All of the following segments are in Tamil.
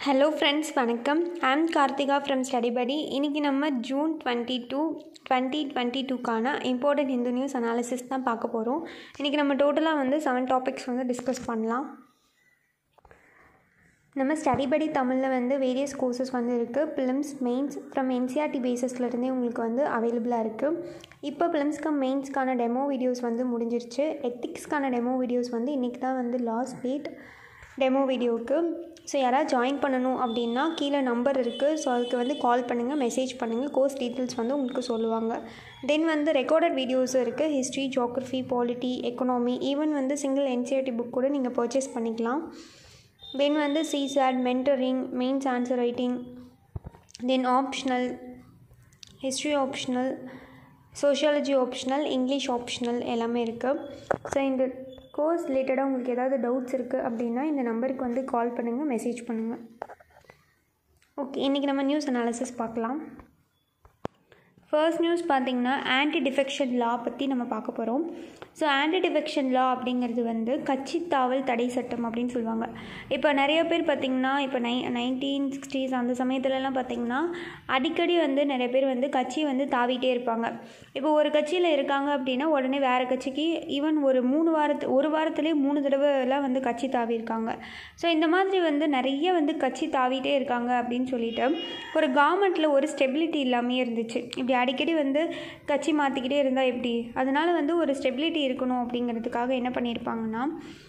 ஹலோ ஃப்ரெண்ட்ஸ் வணக்கம் ஐம் கார்த்திகா ஃப்ரம் ஸ்டடி படி இன்றைக்கி நம்ம June twenty two twenty twenty டூக்கான இம்பார்ட்டன்ட் ஹிந்து நியூஸ் அனாலிசிஸ் தான் பார்க்க போகிறோம் இன்றைக்கி நம்ம டோட்டலாக வந்து செவன் டாபிக்ஸ் வந்து டிஸ்கஸ் பண்ணலாம் நம்ம ஸ்டடி படி தமிழில் வந்து வேரியஸ் கோர்சஸ் வந்து இருக்குது பிலிம்ஸ் மெயின்ஸ் ஃப்ரம் என்சிஆர்டி பேசஸ்லேருந்தே உங்களுக்கு வந்து அவைலபிளாக இருக்குது இப்போ பிலிம்ஸ்க்கு மெயின்ஸ்க்கான டெமோ வீடியோஸ் வந்து முடிஞ்சிருச்சு எத்திக்ஸ்க்கான டெமோ வீடியோஸ் வந்து இன்றைக்கி தான் வந்து லாஸ்ட் டேட் டெமோ வீடியோவுக்கு ஸோ யாராவது ஜாயின் பண்ணணும் அப்படின்னா கீழே நம்பர் இருக்குது ஸோ அதுக்கு வந்து கால் பண்ணுங்கள் மெசேஜ் பண்ணுங்கள் கோர்ஸ் டீட்டெயில்ஸ் வந்து உங்களுக்கு சொல்லுவாங்க தென் வந்து ரெக்கார்டட் வீடியோஸும் இருக்குது history geography polity economy even வந்து சிங்கிள் என்சிஆர்டி புக் கூட நீங்கள் பர்ச்சேஸ் பண்ணிக்கலாம் தென் வந்து CSAT mentoring mains answer writing then optional history optional sociology optional English optional எல்லாமே இருக்குது ஸோ இந்த கோர்ஸ் ரிலேட்டடாக உங்களுக்கு ஏதாவது டவுட்ஸ் இருக்குது அப்படின்னா இந்த நம்பருக்கு வந்து கால் பண்ணுங்கள் மெசேஜ் பண்ணுங்கள் ஓகே இன்றைக்கி நம்ம நியூஸ் அனாலிசிஸ் பார்க்கலாம் ஃபர்ஸ்ட் நியூஸ் பார்த்திங்கன்னா ஆன்டி டிஃபெக்ஷன் லா பற்றி நம்ம பார்க்க போகிறோம் ஸோ ஆன்டி டிஃபெக்ஷன் லா அப்படிங்கிறது வந்து கட்சி தாவல் தடை சட்டம் அப்படின்னு சொல்லுவாங்க இப்போ நிறைய பேர் பார்த்திங்கன்னா இப்போ நை நைன்டீன் சிக்ஸ்டீஸ் அந்த சமயத்துலலாம் பார்த்திங்கன்னா அடிக்கடி வந்து நிறைய பேர் வந்து கட்சி வந்து தாவிட்டே இருப்பாங்க இப்போ ஒரு கட்சியில் இருக்காங்க அப்படின்னா உடனே வேறு கட்சிக்கு ஈவன் ஒரு மூணு வாரத்து ஒரு வாரத்துலேயே மூணு தடவைலாம் வந்து கட்சி தாவி இருக்காங்க ஸோ இந்த மாதிரி வந்து நிறைய வந்து கட்சி தாவிட்டே இருக்காங்க அப்படின்னு சொல்லிட்டு ஒரு கவர்மெண்ட்டில் ஒரு ஸ்டெபிலிட்டி இல்லாமே இருந்துச்சு இப்படி அடிக்கடி வந்து கட்சி மாற்றிக்கிட்டே இருந்தால் எப்படி அதனால் வந்து ஒரு ஸ்டெபிலிட்டி இருக்கணும் அப்படிங்கிறதுக்காக என்ன பண்ணியிருப்பாங்கன்னா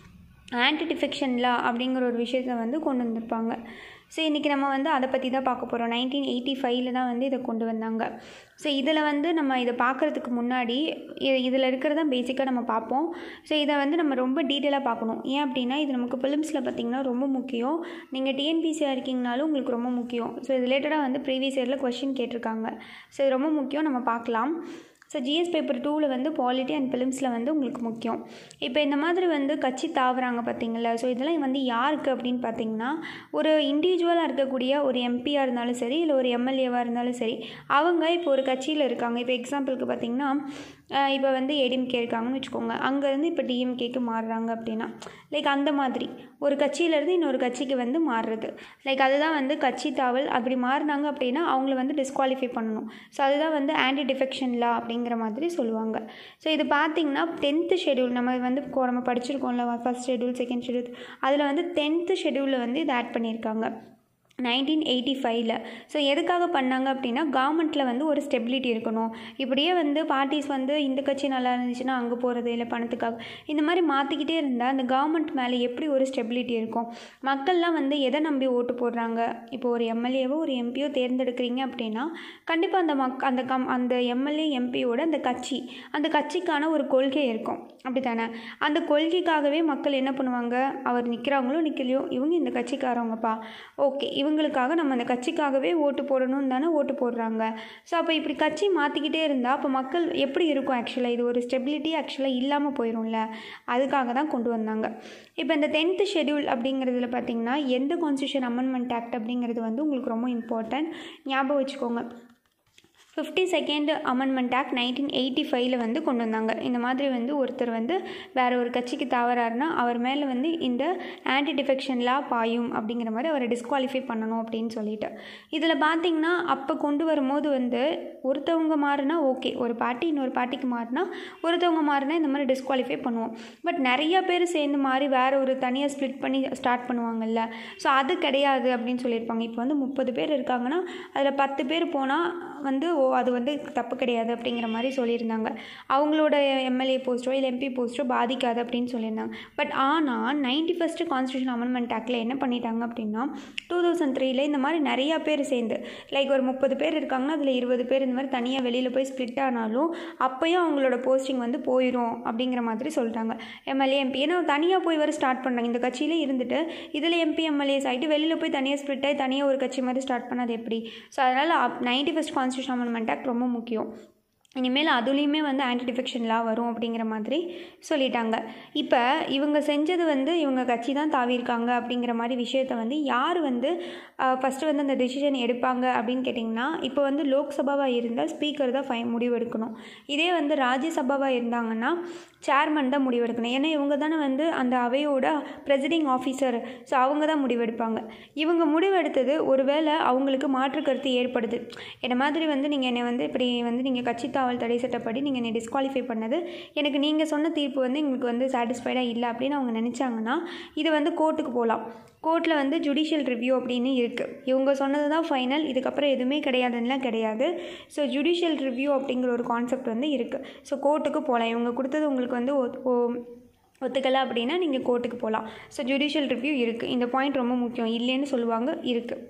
ஆன்டி டிஃபெக்ஷன் லா அப்படிங்கிற ஒரு விஷயத்தை வந்து கொண்டு வந்திருப்பாங்க ஸோ இன்றைக்கி நம்ம வந்து அதை பற்றி தான் பார்க்க போகிறோம் நைன்டீன் எயிட்டி ஃபைவ்ல தான் வந்து இதை கொண்டு வந்தாங்க ஸோ இதில் வந்து நம்ம இதை பார்க்குறதுக்கு முன்னாடி இதில் இருக்கிறத பேசிக்காக நம்ம பார்ப்போம் ஸோ இதை வந்து நம்ம ரொம்ப டீட்டெயிலாக பார்க்கணும் ஏன் அப்படின்னா இது நமக்கு ஃபிலிம்ஸில் பார்த்திங்கன்னா ரொம்ப முக்கியம் நீங்கள் டிஎன்பிசியாக இருக்கீங்கனாலும் உங்களுக்கு ரொம்ப முக்கியம் ஸோ இது ரிலேட்டடாக வந்து ப்ரீவியஸ் இயரில் கொஷின் கேட்டிருக்காங்க ஸோ இது ரொம்ப முக்கியம் நம்ம பார்க்கலாம் ஸோ ஜிஎஸ் பேப்பர் டூவில் வந்து பாலிட்டி அண்ட் ஃபிலிம்ஸில் வந்து உங்களுக்கு முக்கியம் இப்போ இந்த மாதிரி வந்து கட்சி தாவுறாங்க பார்த்தீங்களா ஸோ இதெல்லாம் வந்து யாருக்கு அப்படின்னு பார்த்தீங்கன்னா ஒரு இண்டிவிஜுவலாக இருக்கக்கூடிய ஒரு எம்பியாக இருந்தாலும் சரி இல்லை ஒரு எம்எல்ஏவாக இருந்தாலும் சரி அவங்க இப்போ ஒரு கட்சியில் இருக்காங்க இப்போ எக்ஸாம்பிளுக்கு பார்த்தீங்கன்னா இப்போ வந்து ஏடிஎம்கே இருக்காங்கன்னு வச்சுக்கோங்க அங்கேருந்து இப்போ டிஎம்கேக்கு மாறுறாங்க அப்படின்னா லைக் அந்த மாதிரி ஒரு கட்சியிலேருந்து இன்னொரு கட்சிக்கு வந்து மாறுறது லைக் அதுதான் வந்து கட்சி தாவல் அப்படி மாறினாங்க அப்படின்னா அவங்கள வந்து டிஸ்குவாலிஃபை பண்ணணும் ஸோ அதுதான் வந்து ஆன்டி டிஃபெக்ஷன் லா அப்படிங்கிற மாதிரி சொல்லுவாங்க ஸோ இது பார்த்திங்கன்னா டென்த்து ஷெடியூல் நம்ம வந்து நம்ம படிச்சிருக்கோம்ல ஃபஸ்ட் ஷெடியூல் செகண்ட் ஷெடியூல் அதில் வந்து டென்த்து ஷெடியூலில் வந்து இதை ஆட் பண்ணியிருக்காங்க நைன்டீன் எயிட்டி ஃபைவ்ல ஸோ எதுக்காக பண்ணாங்க அப்படின்னா கவர்மெண்ட்டில் வந்து ஒரு ஸ்டெபிலிட்டி இருக்கணும் இப்படியே வந்து பார்ட்டிஸ் வந்து இந்த கட்சி நல்லா இருந்துச்சுன்னா அங்கே போகிறது இல்லை பணத்துக்காக இந்த மாதிரி மாற்றிக்கிட்டே இருந்தால் அந்த கவர்மெண்ட் மேலே எப்படி ஒரு ஸ்டெபிலிட்டி இருக்கும் மக்கள்லாம் வந்து எதை நம்பி ஓட்டு போடுறாங்க இப்போ ஒரு எம்எல்ஏவோ ஒரு எம்பியோ தேர்ந்தெடுக்கிறீங்க அப்படின்னா கண்டிப்பாக அந்த மக் அந்த கம் அந்த எம்எல்ஏ எம்பியோட அந்த கட்சி அந்த கட்சிக்கான ஒரு கொள்கை இருக்கும் அப்படி தானே அந்த கொள்கைக்காகவே மக்கள் என்ன பண்ணுவாங்க அவர் நிற்கிறாங்களோ நிற்கலையோ இவங்க இந்த கட்சிக்காரவங்கப்பா ஓகே இவங்களுக்காக நம்ம அந்த கட்சிக்காகவே ஓட்டு போடணும்னு தானே ஓட்டு போடுறாங்க ஸோ அப்போ இப்படி கட்சி மாற்றிக்கிட்டே இருந்தால் அப்போ மக்கள் எப்படி இருக்கும் ஆக்சுவலாக இது ஒரு ஸ்டெபிலிட்டி ஆக்சுவலாக இல்லாமல் போயிடும்ல அதுக்காக தான் கொண்டு வந்தாங்க இப்போ இந்த டென்த்து ஷெடியூல் அப்படிங்கிறதுல பார்த்திங்கன்னா எந்த கான்ஸ்டியூஷன் அமெண்ட்மெண்ட் ஆக்ட் அப்படிங்கிறது வந்து உங்களுக்கு ரொம்ப இம்பார்ட்டன்ட் ஞாபகம் வச்சுக்கோங்க fifty second amendment act nineteen eighty ஃபைவ்ல வந்து கொண்டு வந்தாங்க இந்த மாதிரி வந்து ஒருத்தர் வந்து வேறு ஒரு கட்சிக்கு தவறாருன்னா அவர் மேலே வந்து இந்த ஆன்டி டிஃபெக்ஷன் லா பாயும் அப்படிங்கிற மாதிரி அவரை டிஸ்குவாலிஃபை பண்ணணும் அப்படின்னு சொல்லிட்டு இதில் பார்த்திங்கன்னா அப்போ கொண்டு வரும்போது வந்து ஒருத்தவங்க மாறினா ஓகே ஒரு பார்ட்டி இன்னொரு பார்ட்டிக்கு மாறினா ஒருத்தவங்க மாறினா இந்த மாதிரி டிஸ்குவாலிஃபை பண்ணுவோம் பட் நிறைய பேர் சேர்ந்து மாறி வேறு ஒரு தனியாக ஸ்ப்ளிட் பண்ணி ஸ்டார்ட் பண்ணுவாங்கல்ல ஸோ அது கிடையாது அப்படின்னு சொல்லியிருப்பாங்க இப்போ வந்து முப்பது பேர் இருக்காங்கன்னா அதில் பத்து பேர் போனால் வந்து ஓ அது வந்து தப்பு கிடையாது அப்படிங்கிற மாதிரி சொல்லியிருந்தாங்க அவங்களோட எம்எல்ஏ போஸ்ட்டோ இல்லை எம்பி போஸ்ட்டோ பாதிக்காது அப்படின்னு சொல்லியிருந்தாங்க பட் ஆனால் நைன்டி ஃபஸ்ட்டு கான்ஸ்டியூஷன் அமெண்ட்மெண்ட் ஆக்டில் என்ன பண்ணிட்டாங்க அப்படின்னா டூ தௌசண்ட் த்ரீல இந்த மாதிரி நிறையா பேர் சேர்ந்து லைக் ஒரு முப்பது பேர் இருக்காங்கன்னா அதில் இருபது பேர் இந்த மாதிரி தனியாக வெளியில் போய் ஸ்ப்ளிட் ஆனாலும் அப்போயும் அவங்களோட போஸ்டிங் வந்து போயிடும் அப்படிங்கிற மாதிரி சொல்லிட்டாங்க எம்எல்ஏ எம்பி ஏன்னா தனியாக போய் வர ஸ்டார்ட் பண்ணாங்க இந்த கட்சியிலே இருந்துட்டு இதில் எம்பி எம்எல்ஏஸ் ஆகிட்டு வெளியில் போய் தனியாக ஸ்ப்ளிட் ஆகி தனியாக ஒரு கட்சி மாதிரி ஸ்டார்ட் பண்ணது எப்படி ஸோ அதனால் ninety first constitution amendment act ரொம்ப முக்கியம் இனிமேல் அதுலேயுமே வந்து ஆன்டி டிஃபெக்ஷன் லா வரும் அப்படிங்கிற மாதிரி சொல்லிட்டாங்க இப்போ இவங்க செஞ்சது வந்து இவங்க கட்சி தான் தாவியிருக்காங்க அப்படிங்கிற மாதிரி விஷயத்த வந்து யார் வந்து ஃபஸ்ட்டு வந்து அந்த டெசிஷன் எடுப்பாங்க அப்படின்னு கேட்டிங்கன்னா இப்போ வந்து லோக்சபாவாக இருந்தால் ஸ்பீக்கர் தான் ஃபை முடிவு எடுக்கணும் இதே வந்து ராஜ்யசபாவாக இருந்தாங்கன்னா சேர்மன் தான் முடிவெடுக்கணும் ஏன்னா இவங்க தானே வந்து அந்த அவையோட ப்ரெசிடிங் ஆஃபீஸர் ஸோ அவங்க தான் முடிவெடுப்பாங்க இவங்க முடிவெடுத்தது ஒருவேளை அவங்களுக்கு மாற்று கருத்து ஏற்படுது என்ன மாதிரி வந்து நீங்கள் என்னை வந்து இப்படி வந்து நீங்கள் கட்சி தாவல் தடை சட்டப்படி நீங்கள் என்னை டிஸ்குவாலிஃபை பண்ணது எனக்கு நீங்கள் சொன்ன தீர்ப்பு வந்து எங்களுக்கு வந்து சாட்டிஸ்ஃபைடாக இல்லை அப்படின்னு அவங்க நினச்சாங்கன்னா இது வந்து கோர்ட்டுக்கு போகலாம் கோர்ட்டில் வந்து ஜுடிஷியல் ரிவ்யூ அப்படின்னு இருக்குது இவங்க சொன்னது தான் ஃபைனல் இதுக்கப்புறம் எதுவுமே கிடையாதுன்னெலாம் கிடையாது ஸோ ஜுடிஷியல் ரிவ்யூ அப்படிங்கிற ஒரு கான்செப்ட் வந்து இருக்குது ஸோ கோர்ட்டுக்கு போகலாம் இவங்க கொடுத்தது உங்களுக்கு வந்து ஒத்- ஓ- ஒத்துக்கலை அப்படின்னா நீங்கள் கோர்ட்டுக்கு போகலாம் ஸோ ஜுடிஷியல் ரிவ்யூ இருக்குது இந்த பாயிண்ட் ரொம்ப முக்கியம் இல்லைன்னு சொல்லுவாங்க இருக்குது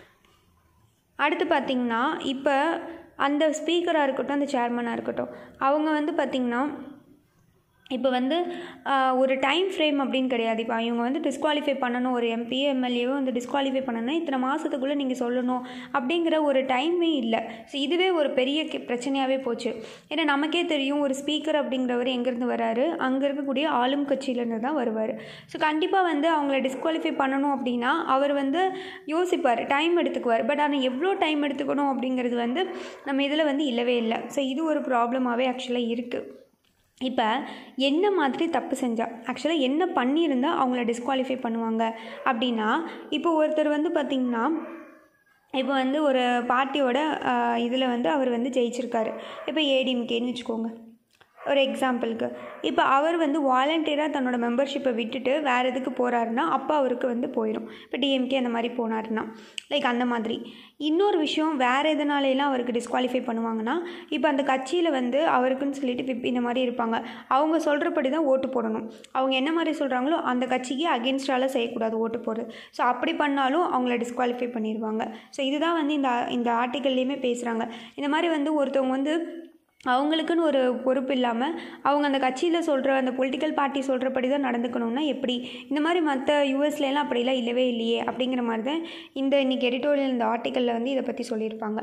அடுத்து பார்த்திங்கன்னா இப்போ அந்த ஸ்பீக்கராக இருக்கட்டும் அந்த சேர்மனாக இருக்கட்டும் அவங்க வந்து பார்த்திங்கன்னா இப்போ வந்து ஆஹ், ஒரு டைம் ஃப்ரேம் அப்படின்னு கிடையாது இப்போ இவங்க வந்து டிஸ்குவாலிஃபை பண்ணணும் ஒரு எம்பி எம்எல்ஏவோ வந்து டிஸ்குவாலிஃபை பண்ணணும்னா இத்தனை மாதத்துக்குள்ளே நீங்கள் சொல்லணும் அப்படிங்கிற ஒரு டைமே இல்லை ஸோ இதுவே ஒரு பெரிய கே- பிரச்சனையாகவே போச்சு ஏன்னா நமக்கே தெரியும் ஒரு ஸ்பீக்கர் அப்படிங்கிறவர் எங்கேருந்து வராரு அங்கே இருக்கக்கூடிய ஆளும் கட்சியிலேருந்து தான் வருவார் ஸோ கண்டிப்பாக வந்து அவங்கள டிஸ்குவாலிஃபை பண்ணணும் அப்படின்னா அவர் வந்து யோசிப்பார் டைம் எடுத்துக்குவார் பட் ஆனால் எவ்வளோ டைம் எடுத்துக்கணும் அப்படிங்கிறது வந்து நம்ம இதில் வந்து இல்லவே இல்லை ஸோ இது ஒரு ப்ராப்ளமாகவே ஆக்சுவலாக இருக்குது இப்போ என்ன மாதிரி தப்பு செஞ்சா ஆக்சுவலாக என்ன பண்ணியிருந்தா அவங்கள டிஸ்குவாலிஃபை பண்ணுவாங்க அப்படின்னா இப்போ ஒருத்தர் வந்து பார்த்திங்கன்னா இப்போ வந்து ஒரு பார்ட்டியோட இதில் வந்து அவர் வந்து ஜெயிச்சிருக்காரு இப்போ ஏடிஎம்கேன்னு வச்சுக்கோங்க ஒரு எக்ஸாம்பிளுக்கு இப்போ அவர் வந்து வாலண்டியராக தன்னோட மெம்பர்ஷிப்பை விட்டுட்டு வேறு எதுக்கு போகிறாருன்னா அப்போ அவருக்கு வந்து போயிடும் இப்போ டிஎம்கே அந்த மாதிரி போனாருன்னா லைக் அந்த மாதிரி இன்னொரு விஷயம் வேறு எதனாலலாம் அவருக்கு டிஸ்குவாலிஃபை பண்ணுவாங்கன்னா இப்போ அந்த கட்சியில் வந்து அவருக்குன்னு சொல்லிட்டு விப் இந்த மாதிரி இருப்பாங்க அவங்க சொல்கிறபடி தான் ஓட்டு போடணும் அவங்க என்ன மாதிரி சொல்கிறாங்களோ அந்த கட்சிக்கு அகேன்ஸ்டால செய்யக்கூடாது ஓட்டு போடுறது ஸோ அப்படி பண்ணாலும் அவங்கள டிஸ்குவாலிஃபை பண்ணிடுவாங்க ஸோ இதுதான் வந்து இந்த இந்த ஆர்டிக்கல்லையுமே பேசுகிறாங்க இந்த மாதிரி வந்து ஒருத்தவங்க வந்து அவங்களுக்குன்னு ஒரு பொறுப்பு இல்லாமல் அவங்க அந்த கட்சியில் சொல்கிற அந்த பொலிட்டிக்கல் பார்ட்டி சொல்கிறபடி தான் நடந்துக்கணும்னா எப்படி இந்த மாதிரி மற்ற யூஎஸ்லலாம் அப்படிலாம் இல்லவே இல்லையே அப்படிங்கிற மாதிரி தான் இந்த இன்றைக்கி எடிட்டோரியல் இந்த ஆர்டிக்கலில் வந்து இதை பற்றி சொல்லியிருப்பாங்க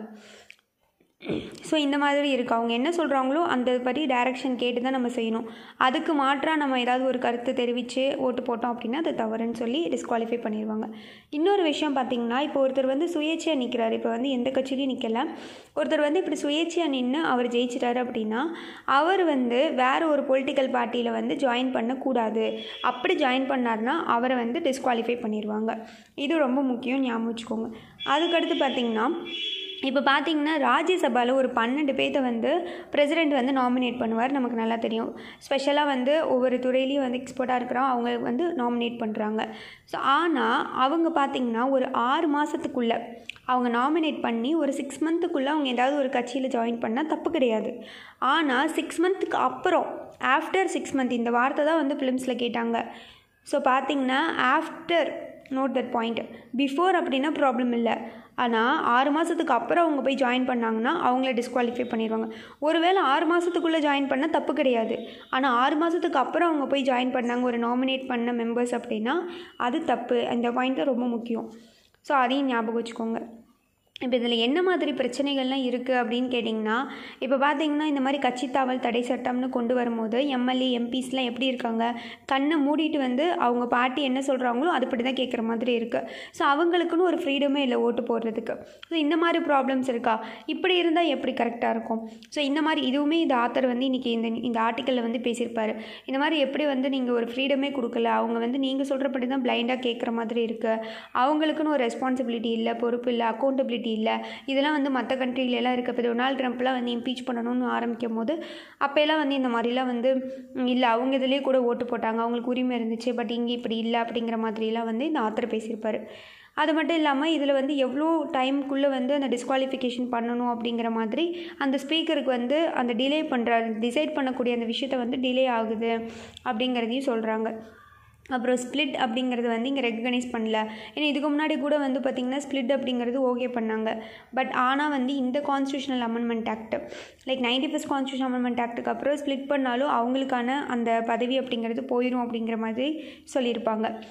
ஸோ இந்த மாதிரி இருக்குது அவங்க என்ன சொல்கிறாங்களோ அந்த படி டைரக்ஷன் கேட்டு தான் நம்ம செய்யணும் அதுக்கு மாற்றாக நம்ம ஏதாவது ஒரு கருத்து தெரிவித்து ஓட்டு போட்டோம் அப்படின்னா அது தவறுன்னு சொல்லி டிஸ்குவாலிஃபை பண்ணிடுவாங்க இன்னொரு விஷயம் பார்த்திங்கன்னா இப்போ ஒருத்தர் வந்து சுயேட்சையாக நிற்கிறாரு இப்போ வந்து எந்த கட்சியிலையும் நிற்கல ஒருத்தர் வந்து இப்படி சுயேட்சையாக நின்று அவர் ஜெயிச்சிட்டாரு அப்படின்னா அவர் வந்து வேறு ஒரு பொலிட்டிக்கல் பார்ட்டியில் வந்து ஜாயின் பண்ணக்கூடாது அப்படி ஜாயின் பண்ணார்னா அவரை வந்து டிஸ்குவாலிஃபை பண்ணிடுவாங்க இது ரொம்ப முக்கியம் ஞாபகம் வச்சுக்கோங்க அதுக்கடுத்து பார்த்திங்கன்னா இப்போ பார்த்தீங்கன்னா ராஜ்யசபாவில் ஒரு பன்னெண்டு பேர்த்த வந்து பிரசிடெண்ட் வந்து நாமினேட் பண்ணுவார் நமக்கு நல்லா தெரியும் ஸ்பெஷலாக வந்து ஒவ்வொரு துறையிலையும் வந்து எக்ஸ்பர்ட்டாக இருக்கிறோம் அவங்க வந்து நாமினேட் பண்ணுறாங்க ஸோ ஆனால் அவங்க பார்த்தீங்கன்னா ஒரு ஆறு மாதத்துக்குள்ளே அவங்க நாமினேட் பண்ணி ஒரு சிக்ஸ் மந்த்துக்குள்ளே அவங்க ஏதாவது ஒரு கட்சியில் ஜாயின் பண்ணால் தப்பு கிடையாது ஆனால் சிக்ஸ் மந்த்துக்கு அப்புறம் ஆஃப்டர் சிக்ஸ் மந்த் இந்த வார்த்தை தான் வந்து ஃபிலிம்ஸில் கேட்டாங்க ஸோ பார்த்தீங்கன்னா after note that point before அப்படின்னா ப்ராப்ளம் இல்லை ஆனால் ஆறு மாதத்துக்கு அப்புறம் அவங்க போய் ஜாயின் பண்ணாங்கன்னா அவங்கள டிஸ்குவாலிஃபை பண்ணிடுவாங்க ஒருவேளை ஆறு மாதத்துக்குள்ளே ஜாயின் பண்ணால் தப்பு கிடையாது ஆனால் ஆறு மாதத்துக்கு அப்புறம் அவங்க போய் ஜாயின் பண்ணாங்க ஒரு நாமினேட் பண்ண மெம்பர்ஸ் அப்படின்னா அது தப்பு அந்த பாயிண்ட் தான் ரொம்ப முக்கியம் ஸோ அதையும் ஞாபகம் வச்சுக்கோங்க இப்போ இதில் என்ன மாதிரி பிரச்சனைகள்லாம் இருக்குது அப்படின்னு கேட்டிங்கன்னா இப்போ பார்த்தீங்கன்னா இந்த மாதிரி கட்சி தாவல் தடை சட்டம்னு கொண்டு வரும்போது எம்எல்ஏ எம்பிஸ்லாம் எப்படி இருக்காங்க கண்ணை மூடிட்டு வந்து அவங்க பார்ட்டி என்ன சொல்கிறாங்களோ அதுபடி தான் கேட்குற மாதிரி இருக்குது ஸோ அவங்களுக்குன்னு ஒரு ஃப்ரீடமே இல்லை ஓட்டு போடுறதுக்கு ஸோ இந்த மாதிரி ப்ராப்ளம்ஸ் இருக்கா இப்படி இருந்தால் எப்படி கரெக்டாக இருக்கும் ஸோ இந்த மாதிரி இதுவுமே இந்த ஆத்தர் வந்து இன்றைக்கி இந்த இந்த ஆர்டிக்கலில் வந்து பேசியிருப்பாரு இந்த மாதிரி எப்படி வந்து நீங்கள் ஒரு ஃப்ரீடமே கொடுக்கல அவங்க வந்து நீங்கள் சொல்கிறபடி தான் பிளைண்டாக கேட்குற மாதிரி இருக்குது அவங்களுக்குன்னு ஒரு ரெஸ்பான்சிபிலிட்டி இல்லை பொறுப்பு இல்லை அக்கௌண்டபிலிட்டி இல்லை இதெல்லாம் வந்து மற்ற கண்ட்ரிலெலாம் இருக்க இப்போ டொனால்ட் ட்ரம்ப்லாம் வந்து இம்பீச் பண்ணணும்னு ஆரம்பிக்கும் போது அப்போல்லாம் வந்து இந்த மாதிரிலாம் வந்து ம், இல்லை அவங்க இதுலேயே கூட ஓட்டு போட்டாங்க அவங்களுக்கு உரிமை இருந்துச்சு பட் இங்கே இப்படி இல்லை அப்படிங்கிற மாதிரிலாம் வந்து இந்த ஆத்தர் பேசியிருப்பாரு அது மட்டும் இல்லாமல் இதில் வந்து எவ்வளோ டைம்குள்ளே வந்து அந்த டிஸ்குவாலிஃபிகேஷன் பண்ணணும் அப்படிங்கிற மாதிரி அந்த ஸ்பீக்கருக்கு வந்து அந்த டிலே பண்ணுற டிசைட் பண்ணக்கூடிய அந்த விஷயத்த வந்து டிலே ஆகுது அப்படிங்கிறதையும் சொல்கிறாங்க அப்புறம் ஸ்ப்ளிட் அப்படிங்கிறது வந்து இங்கே ரெக்கக்னைஸ் பண்ணல ஏன்னா இதுக்கு முன்னாடி கூட வந்து பார்த்திங்கன்னா ஸ்ப்ளிட் அப்படிங்கிறது ஓகே பண்ணாங்க பட் ஆனால் வந்து இந்த constitutional amendment act like ninety first constitution amendment ஆக்ட்டுக்கு அப்புறம் ஸ்ப்ளிட் பண்ணாலும் அவங்களுக்கான அந்த பதவி அப்படிங்கிறது போயிடும் அப்படிங்கிற மாதிரி சொல்லியிருப்பாங்க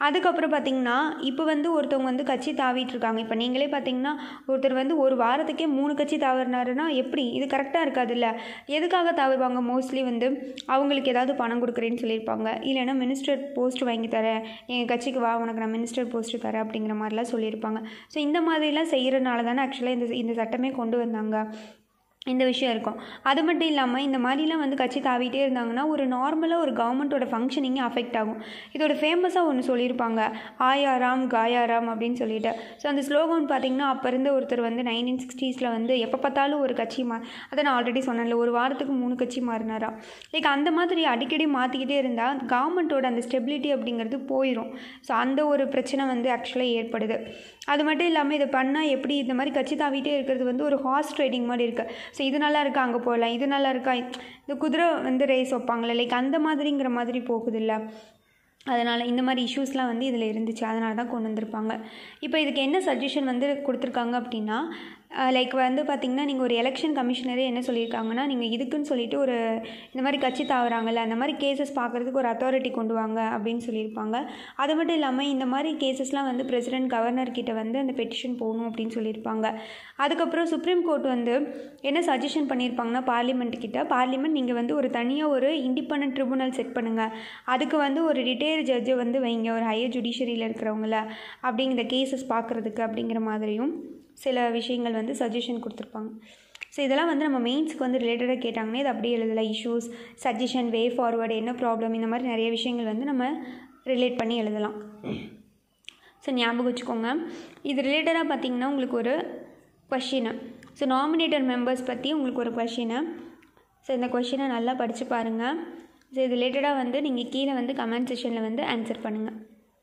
அதுக்கப்புறம் பார்த்திங்கன்னா இப்போ வந்து ஒருத்தவங்க வந்து கட்சி தாவிட்டு இருக்காங்க இப்போ நீங்களே பார்த்தீங்கன்னா ஒருத்தர் வந்து ஒரு வாரத்துக்கே மூணு கட்சி தாவினாருன்னா எப்படி இது கரெக்டாக இருக்காதுல்ல எதுக்காக தாவுவாங்க மோஸ்ட்லி வந்து அவங்களுக்கு ஏதாவது பணம் கொடுக்குறேன்னு சொல்லியிருப்பாங்க இல்லைன்னா மினிஸ்டர் போஸ்ட் வாங்கி தரேன் எங்கள் கட்சிக்கு வா உனக்கு நான் மினிஸ்டர் போஸ்ட் தரேன் அப்படிங்கிற மாதிரிலாம் சொல்லியிருப்பாங்க ஸோ இந்த மாதிரிலாம் செய்கிறனால தானே ஆக்சுவலாக இந்த இந்த சட்டமே கொண்டு வந்தாங்க இந்த விஷயம் இருக்கும் அது மட்டும் இல்லாமல் இந்த மாதிரிலாம் வந்து கட்சி தாவிட்டே இருந்தாங்கன்னா ஒரு நார்மலாக ஒரு கவர்மெண்ட்டோட ஃபங்க்ஷனிங்கே அஃபெக்ட் ஆகும் இதோட ஃபேமஸாக ஒன்று சொல்லியிருப்பாங்க ஆயாராம் காயாராம் அப்படின்னு சொல்லிட்டு ஸோ அந்த ஸ்லோகன் பார்த்தீங்கன்னா அப்போ இருந்த ஒருத்தர் வந்து நைன்டீன் சிக்ஸ்டீஸில் வந்து எப்போ பார்த்தாலும் ஒரு கட்சி மா அதை நான் ஆல்ரெடி சொன்னேன்ல ஒரு வாரத்துக்கு மூணு கட்சி மாறினாரா லைக் அந்த மாதிரி அடிக்கடி மாற்றிக்கிட்டே இருந்தால் கவர்மெண்ட்டோட அந்த ஸ்டெபிலிட்டி அப்படிங்கிறது போயிடும் ஸோ அந்த ஒரு பிரச்சனை வந்து ஆக்சுவலாக ஏற்படுது அது மட்டும் இல்லாமல் இதை பண்ணால் எப்படி இந்த மாதிரி கட்சி தாவிட்டே இருக்கிறது வந்து ஒரு ஹார்ஸ் ட்ரேடிங் மாதிரி இருக்குது ஸோ இது நல்லா இருக்கா அங்கே போகலாம் இது நல்லா இருக்கா இந்த குதிரை வந்து ரேஸ் வைப்பாங்களே லைக் அந்த மாதிரிங்கிற மாதிரி போகுதில்ல அதனால் இந்த மாதிரி இஷ்யூஸ்லாம் வந்து இதில் இருந்துச்சு அதனால தான் கொண்டு வந்திருப்பாங்க இப்போ இதுக்கு என்ன சஜஷன் வந்து கொடுத்துருக்காங்க அப்படின்னா லைக் வந்து பார்த்திங்கன்னா நீங்கள் ஒரு எலெக்ஷன் கமிஷனரே என்ன சொல்லியிருக்காங்கன்னா நீங்கள் இதுக்குன்னு சொல்லிட்டு ஒரு இந்த மாதிரி கட்சி தாவுறாங்கல்ல அந்த மாதிரி கேசஸ் பார்க்குறதுக்கு ஒரு அத்தாரிட்டி கொண்டு வாங்க அப்படின்னு சொல்லியிருப்பாங்க அது மட்டும் இல்லாமல் இந்த மாதிரி கேசஸ்லாம் வந்து பிரசிடென்ட் கவர்னர் கிட்ட வந்து அந்த பெட்டிஷன் போகணும் அப்படின்னு சொல்லியிருப்பாங்க அதுக்கப்புறம் சுப்ரீம் கோர்ட் வந்து என்ன சஜஷன் பண்ணியிருப்பாங்கன்னா பார்லிமெண்ட் கிட்ட பார்லிமெண்ட் நீங்கள் வந்து ஒரு தனியாக ஒரு இண்டிபெண்ட் ட்ரிபுனல் செட் பண்ணுங்கள் அதுக்கு வந்து ஒரு ரிட்டையர் ஜட்ஜை வந்து வைங்க ஒரு ஹையர் ஜுடிஷியரியில் இருக்கிறவங்கள அப்படிங்கிற கேசஸ் பார்க்குறதுக்கு அப்படிங்கிற மாதிரியும் சில விஷயங்கள் வந்து சஜஷன் கொடுத்துருப்பாங்க ஸோ இதெல்லாம் வந்து நம்ம மெயின்ஸ்க்கு வந்து ரிலேட்டடாக கேட்டாங்கன்னா இது அப்படியே எழுதலாம் இஷ்யூஸ் சஜஷன் வே ஃபார்வர்டு என்ன ப்ராப்ளம் இந்த மாதிரி நிறைய விஷயங்கள் வந்து நம்ம ரிலேட் பண்ணி எழுதலாம் ஸோ ஞாபகம் வச்சுக்கோங்க இது ரிலேட்டடாக பார்த்தீங்கன்னா உங்களுக்கு ஒரு கொஷினு ஸோ நாமினேட்டர் மெம்பர்ஸ் பற்றி உங்களுக்கு ஒரு கொஷினு ஸோ இந்த கொஷினை நல்லா படித்து பாருங்கள் ஸோ இது ரிலேட்டடாக வந்து நீங்கள் கீழே வந்து கமெண்ட் செஷனில் வந்து ஆன்சர் பண்ணுங்கள்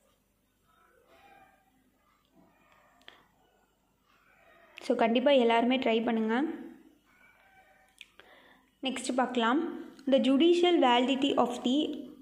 ஸோ கண்டிப்பாக எல்லாருமே ட்ரை பண்ணுங்கள் நெக்ஸ்ட் பார்க்கலாம் the judicial validity of the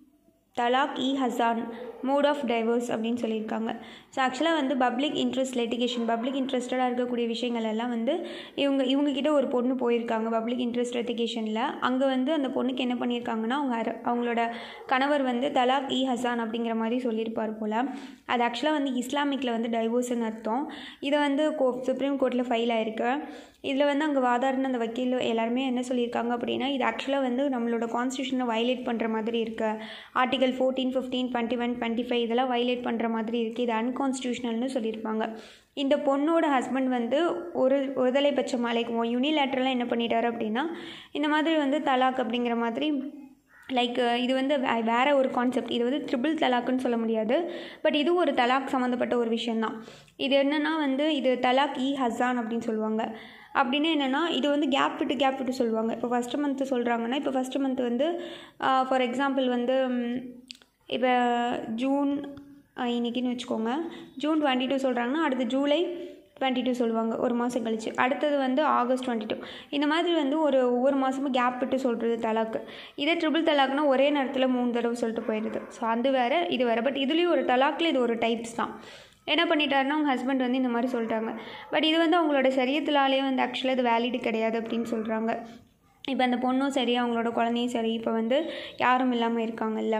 talaq e hasan mode of divorce அப்படின்னு சொல்லியிருக்காங்க ஸோ ஆக்சுவலாக வந்து பப்ளிக் இன்ட்ரெஸ்ட் லிட்டிகேஷன் பப்ளிக் இன்ட்ரெஸ்டடாக இருக்கக்கூடிய விஷயங்கள் எல்லாம் வந்து இவங்க இவங்கக்கிட்ட ஒரு பொண்ணு போயிருக்காங்க பப்ளிக் இன்ட்ரெஸ்ட் லிட்டிகேஷனில் அங்கே வந்து அந்த பொண்ணுக்கு என்ன பண்ணியிருக்காங்கன்னா அவங்க அர- அவங்களோட கணவர் வந்து தலாக் இ ஹசான் அப்படிங்கிற மாதிரி சொல்லியிருப்பார் போல் அது ஆக்சுவலாக வந்து இஸ்லாமிக்கில் வந்து டைவோர்ஸ்னு அர்த்தம் இதை வந்து கோ சுப்ரீம் கோர்ட்டில் ஃபைல் ஆயிருக்கு இதில் வந்து அங்கே வாதாடின அந்த வக்கீல் எல்லாருமே என்ன சொல்லியிருக்காங்க அப்படின்னா இது ஆக்சுவலாக வந்து நம்மளோட கான்ஸ்டியூஷனை வயலேட் பண்ணுற மாதிரி இருக்கு article fourteen fifteen twenty one twenty five இதெல்லாம் வயலேட் பண்ணுற மாதிரி இருக்குது இது அன்கான்ஸ்டியூஷனல்னு சொல்லியிருப்பாங்க இந்த பொண்ணோட ஹஸ்பண்ட் வந்து ஒரு ஒருதலை பட்சமாக லைக் யூனிலேட்டரலாக என்ன பண்ணிட்டாரு அப்படின்னா இந்த மாதிரி வந்து தலாக் அப்படிங்கிற மாதிரி லைக் இது வந்து வே- வேற ஒரு கான்செப்ட் இது வந்து ட்ரிபிள் தலாக்குன்னு சொல்ல முடியாது பட் இது ஒரு தலாக் சம்மந்தப்பட்ட ஒரு விஷயந்தான் இது என்னென்னா வந்து இது தலாக் இ ஹசான் அப்படின்னு சொல்லுவாங்க அப்படின்னு என்னென்னா இது வந்து கேப் விட்டு கேப் விட்டு சொல்லுவாங்க இப்போ ஃபஸ்ட்டு மந்த்து சொல்கிறாங்கன்னா இப்போ ஃபஸ்ட்டு மந்த் வந்து ஃபார் எக்ஸாம்பிள் வந்து ம், இப்போ ஜூன் ஆஹ், இன்னைக்குன்னு வச்சுக்கோங்க ஜூன் டுவெண்ட்டி டூ சொல்கிறாங்கன்னா அடுத்து ஜூலை டுவெண்ட்டி டூ சொல்லுவாங்க ஒரு மாதம் கழிச்சு அடுத்தது வந்து ஆகஸ்ட் டுவெண்ட்டி டூ இந்த மாதிரி வந்து ஒரு ஒவ்வொரு மாதமும் கேப் விட்டு சொல்கிறது தலாக்கு இதே ட்ரிபிள் தலாக்னா ஒரே நேரத்தில் மூணு தடவை சொல்லிட்டு போயிடுது ஸோ அது வேறு இது வேறு பட் இதுலேயும் ஒரு தலாக்கில் இது ஒரு டைப்ஸ் தான் என்ன பண்ணிட்டாருன்னா அவங்க ஹஸ்பண்ட் வந்து இந்த மாதிரி சொல்லிட்டாங்க பட் இது வந்து அவங்களோட சரியத்திலாலே வந்து ஆக்சுவலாக இது வேலிடு கிடையாது அப்படின்னு சொல்கிறாங்க இப்போ அந்த பொண்ணும் சரி அவங்களோட குழந்தையும் சரி இப்போ வந்து யாரும் இல்லாமல் இருக்காங்கல்ல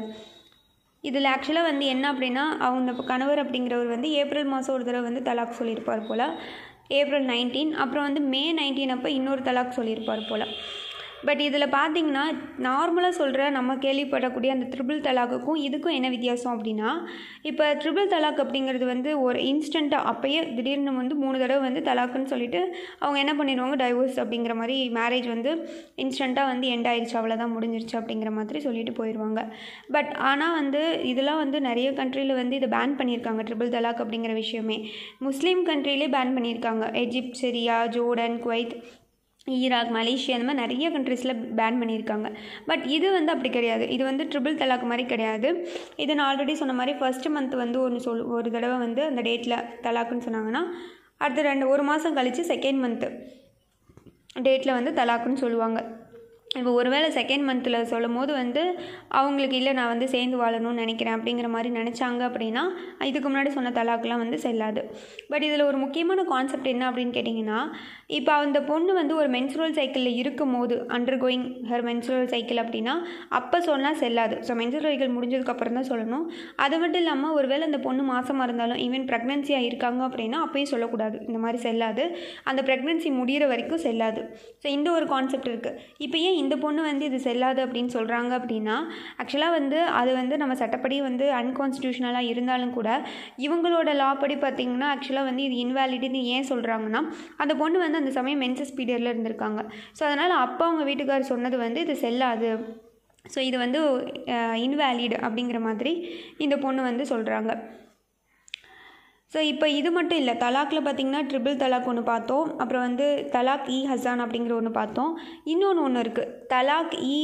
இதில் ஆக்சுவலாக வந்து என்ன அப்படின்னா அவங்க கணவர் அப்படிங்கிறவர் வந்து ஏப்ரல் மாதம் ஒரு தடவை வந்து தலாக் சொல்லியிருப்பார் போல் ஏப்ரல் நைன்டீன் அப்புறம் வந்து மே நைன்டீன் அப்போ இன்னொரு தலாக் சொல்லியிருப்பார் போல் பட் இதில் பார்த்தீங்கன்னா நார்மலாக சொல்கிற நம்ம கேள்விப்படக்கூடிய அந்த ட்ரிபிள் தலாக்குக்கும் இதுக்கும் என்ன வித்தியாசம் அப்படின்னா இப்போ ட்ரிபிள் தலாக் அப்படிங்கிறது வந்து ஒரு இன்ஸ்டண்ட்டாக அப்போயே திடீர்னு வந்து மூணு தடவை வந்து தலாக்குன்னு சொல்லிட்டு அவங்க என்ன பண்ணிடுவாங்க டைவோர்ஸ் அப்படிங்கிற மாதிரி மேரேஜ் வந்து இன்ஸ்டண்ட்டாக வந்து எண்ட் ஆயிடுச்சு அவ்வளோதான் முடிஞ்சிருச்சு அப்படிங்கிற மாதிரி சொல்லிட்டு போயிடுவாங்க பட் ஆனால் வந்து இதெல்லாம் வந்து நிறைய கண்ட்ரியில் வந்து இதை பேன் பண்ணியிருக்காங்க ட்ரிபிள் தலாக் அப்படிங்கிற விஷயமே முஸ்லீம் கண்ட்ரிலே பேன் பண்ணியிருக்காங்க Egypt Syria Jordan Kuwait Iraq Malaysia அந்த மாதிரி நிறைய கண்ட்ரீஸில் பேன் பண்ணியிருக்காங்க பட் இது வந்து அப்படி கிடையாது இது வந்து ட்ரிபிள் தலாக் மாதிரி கிடையாது இது நான் ஆல்ரெடி சொன்ன மாதிரி ஃபர்ஸ்ட் மந்த் வந்து ஒன்று சொல் ஒரு தடவை வந்து அந்த டேட்டில் தலாக்குன்னு சொன்னாங்கன்னா அடுத்த ரெண்டு ஒரு மாதம் கழித்து செகண்ட் மந்த்து டேட்டில் வந்து தலாக்குன்னு சொல்லுவாங்க இப்போ ஒருவேளை செகண்ட் மந்தில் சொல்லும் போது வந்து அவங்களுக்கு இல்லை நான் வந்து சேர்ந்து வாழணும்னு நினைக்கிறேன் அப்படிங்கிற மாதிரி நினச்சாங்க அப்படின்னா இதுக்கு முன்னாடி சொன்ன தலாக்கெலாம் வந்து செல்லாது பட் இதில் ஒரு முக்கியமான கான்செப்ட் என்ன அப்படின்னு கேட்டிங்கன்னா இப்போ அந்த பொண்ணு வந்து ஒரு மென்சுரல் சைக்கிளில் இருக்கும் போது undergoing her menstrual cycle அப்படின்னா அப்போ சொன்னால் செல்லாது ஸோ மென்சுரல் சைக்கிள் முடிஞ்சதுக்கப்புறம் தான் சொல்லணும் அது மட்டும் இல்லாமல் ஒருவேளை அந்த பொண்ணு மாசமாக இருந்தாலும் ஈவன் ப்ரெக்னென்சியாக இருக்காங்க அப்படின்னா அப்பயும் சொல்லக்கூடாது இந்த மாதிரி செல்லாது அந்த ப்ரெக்னென்சி முடிகிற வரைக்கும் செல்லாது ஸோ இந்த ஒரு கான்செப்ட் இருக்குது இப்போ ஏன் இந்த பொண்ணு வந்து இது செல்லாது அப்படின்னு சொல்கிறாங்க அப்படின்னா ஆக்சுவலாக வந்து அது வந்து நம்ம சட்டப்படி வந்து அன்கான்ஸ்டியூஷனலாக இருந்தாலும் கூட இவங்களோட லா படி பார்த்திங்கன்னா ஆக்சுவலாக வந்து இது இன்வேலிடுன்னு ஏன் சொல்கிறாங்கன்னா அந்த பொண்ணு வந்து அந்த சமயம் மென்சஸ் பீரியடில் இருந்திருக்காங்க ஸோ அதனால் அப்பா அவங்க வீட்டுக்காரர் சொன்னது வந்து இது செல்லாது ஸோ இது வந்து இன்வேலிட் அப்படிங்கிற மாதிரி இந்த பொண்ணு வந்து சொல்கிறாங்க ஸோ இப்போ இது மட்டும் இல்லை தலாக்கில் பார்த்திங்கன்னா ட்ரிபிள் தலாக் ஒன்று பார்த்தோம் அப்புறம் வந்து தலாக் இ ஹசான் அப்படிங்கிற ஒன்று பார்த்தோம் இன்னொன்று ஒன்று இருக்குது தலாக் இ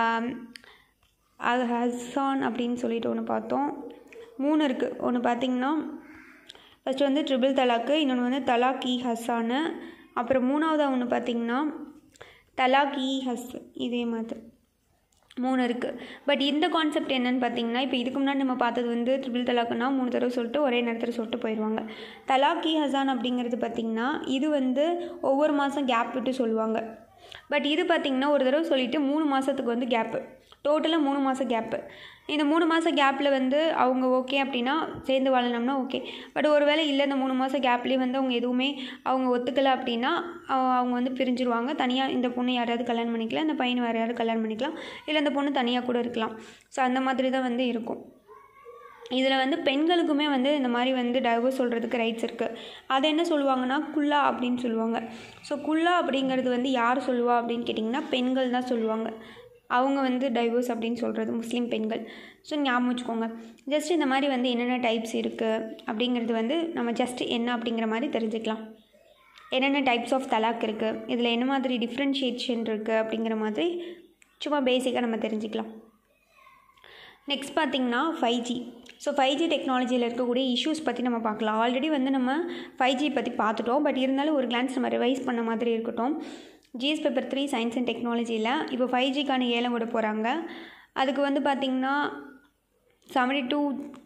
அது ஹசான் அப்படின்னு சொல்லிட்டு ஒன்று பார்த்தோம் மூணு இருக்குது ஒன்று பார்த்திங்கன்னா ஃபஸ்ட்டு வந்து ட்ரிபிள் தலாக்கு இன்னொன்று வந்து தலாக் இ ஹசானு அப்புறம் மூணாவதாக ஒன்று பார்த்திங்கன்னா தலாக் இ ஹஸ் இதே மாதிரி மூணு இருக்குது பட் இந்த கான்செப்ட் என்னன்னு பார்த்தீங்கன்னா இப்போ இதுக்கு முன்னாடி நம்ம பார்த்தது வந்து ட்ரிபிள் தலாக்குன்னா மூணு தடவை சொல்லிட்டு ஒரே நேரத்தில் சொல்லிட்டு போயிடுவாங்க தலாக் இ ஹசான் அப்படிங்கிறது பார்த்திங்கன்னா இது வந்து ஒவ்வொரு மாதம் கேப் விட்டு சொல்லுவாங்க பட் இது பார்த்திங்கன்னா ஒரு தடவை சொல்லிவிட்டு மூணு மாதத்துக்கு வந்து கேப்பு டோட்டலாக மூணு மாதம் கேப்பு இந்த மூணு மாதம் கேப்பில் வந்து அவங்க ஓகே அப்படின்னா சேர்ந்து வாழணும்னா ஓகே பட் ஒருவேளை இல்லை இந்த மூணு மாதம் கேப்லேயே வந்து அவங்க எதுவுமே அவங்க ஒத்துக்கலை அப்படின்னா அவங்க வந்து பிரிஞ்சிருவாங்க தனியாக இந்த பொண்ணு யாராவது கல்யாணம் பண்ணிக்கலாம் இந்த பையனை வேறு யாராவது கல்யாணம் பண்ணிக்கலாம் இல்லை இந்த பொண்ணு தனியாக கூட இருக்கலாம் ஸோ அந்த மாதிரி தான் வந்து இருக்கும் இதில் வந்து பெண்களுக்குமே வந்து இந்த மாதிரி வந்து டைவர்ஸ் சொல்கிறதுக்கு ரைட்ஸ் இருக்குது அதை என்ன சொல்லுவாங்கன்னா குல்லா அப்படின்னு சொல்லுவாங்க ஸோ குல்லா அப்படிங்கிறது வந்து யார் சொல்லுவா அப்படின்னு கேட்டிங்கன்னா பெண்கள் தான் சொல்லுவாங்க அவங்க வந்து டைவர்ஸ் அப்படின்னு சொல்கிறது முஸ்லீம் பெண்கள் ஸோ ஞாபகம் வச்சுக்கோங்க ஜஸ்ட் இந்த மாதிரி வந்து என்னென்ன டைப்ஸ் இருக்குது அப்படிங்கிறது வந்து நம்ம ஜஸ்ட் என்ன அப்படிங்கிற மாதிரி தெரிஞ்சுக்கலாம் என்னென்ன டைப்ஸ் ஆஃப் தலாக் இருக்குது இதில் என்ன மாதிரி டிஃப்ரென்ஷியேஷன் இருக்குது அப்படிங்கிற மாதிரி சும்மா பேசிக்காக நம்ம தெரிஞ்சுக்கலாம் நெக்ஸ்ட் பார்த்திங்கன்னா five G so five G டெக்னாலஜியில் இருக்கக்கூடிய இஷ்யூஸ் பற்றி நம்ம பார்க்கலாம் ஆல்ரெடி வந்து நம்ம ஃபைவ் ஜி பற்றி பார்த்துட்டோம் பட் இருந்தாலும் ஒரு கிளான்ஸ் நம்ம ரிவைஸ் பண்ண மாதிரி இருக்கட்டும் GS paper three science and டெக்னாலஜியில் இப்போ ஃபைவ் ஜிக்கான ஏலம் விட போகிறாங்க அதுக்கு வந்து பார்த்திங்கன்னா seventy two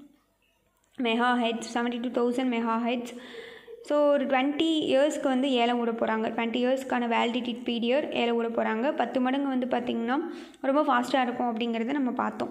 mega hertz seventy two thousand mega hertz so ஒரு டுவெண்ட்டி இயர்ஸ்க்கு வந்து ஏலம் விட போகிறாங்க டுவெண்ட்டி இயர்ஸ்க்கான வேலிடிட்டி பீரியட் ஏலம் விட போகிறாங்க பத்து மடங்கு வந்து பார்த்திங்கன்னா ரொம்ப ஃபாஸ்ட்டாக இருக்கும் அப்படிங்கிறத நம்ம பார்த்தோம்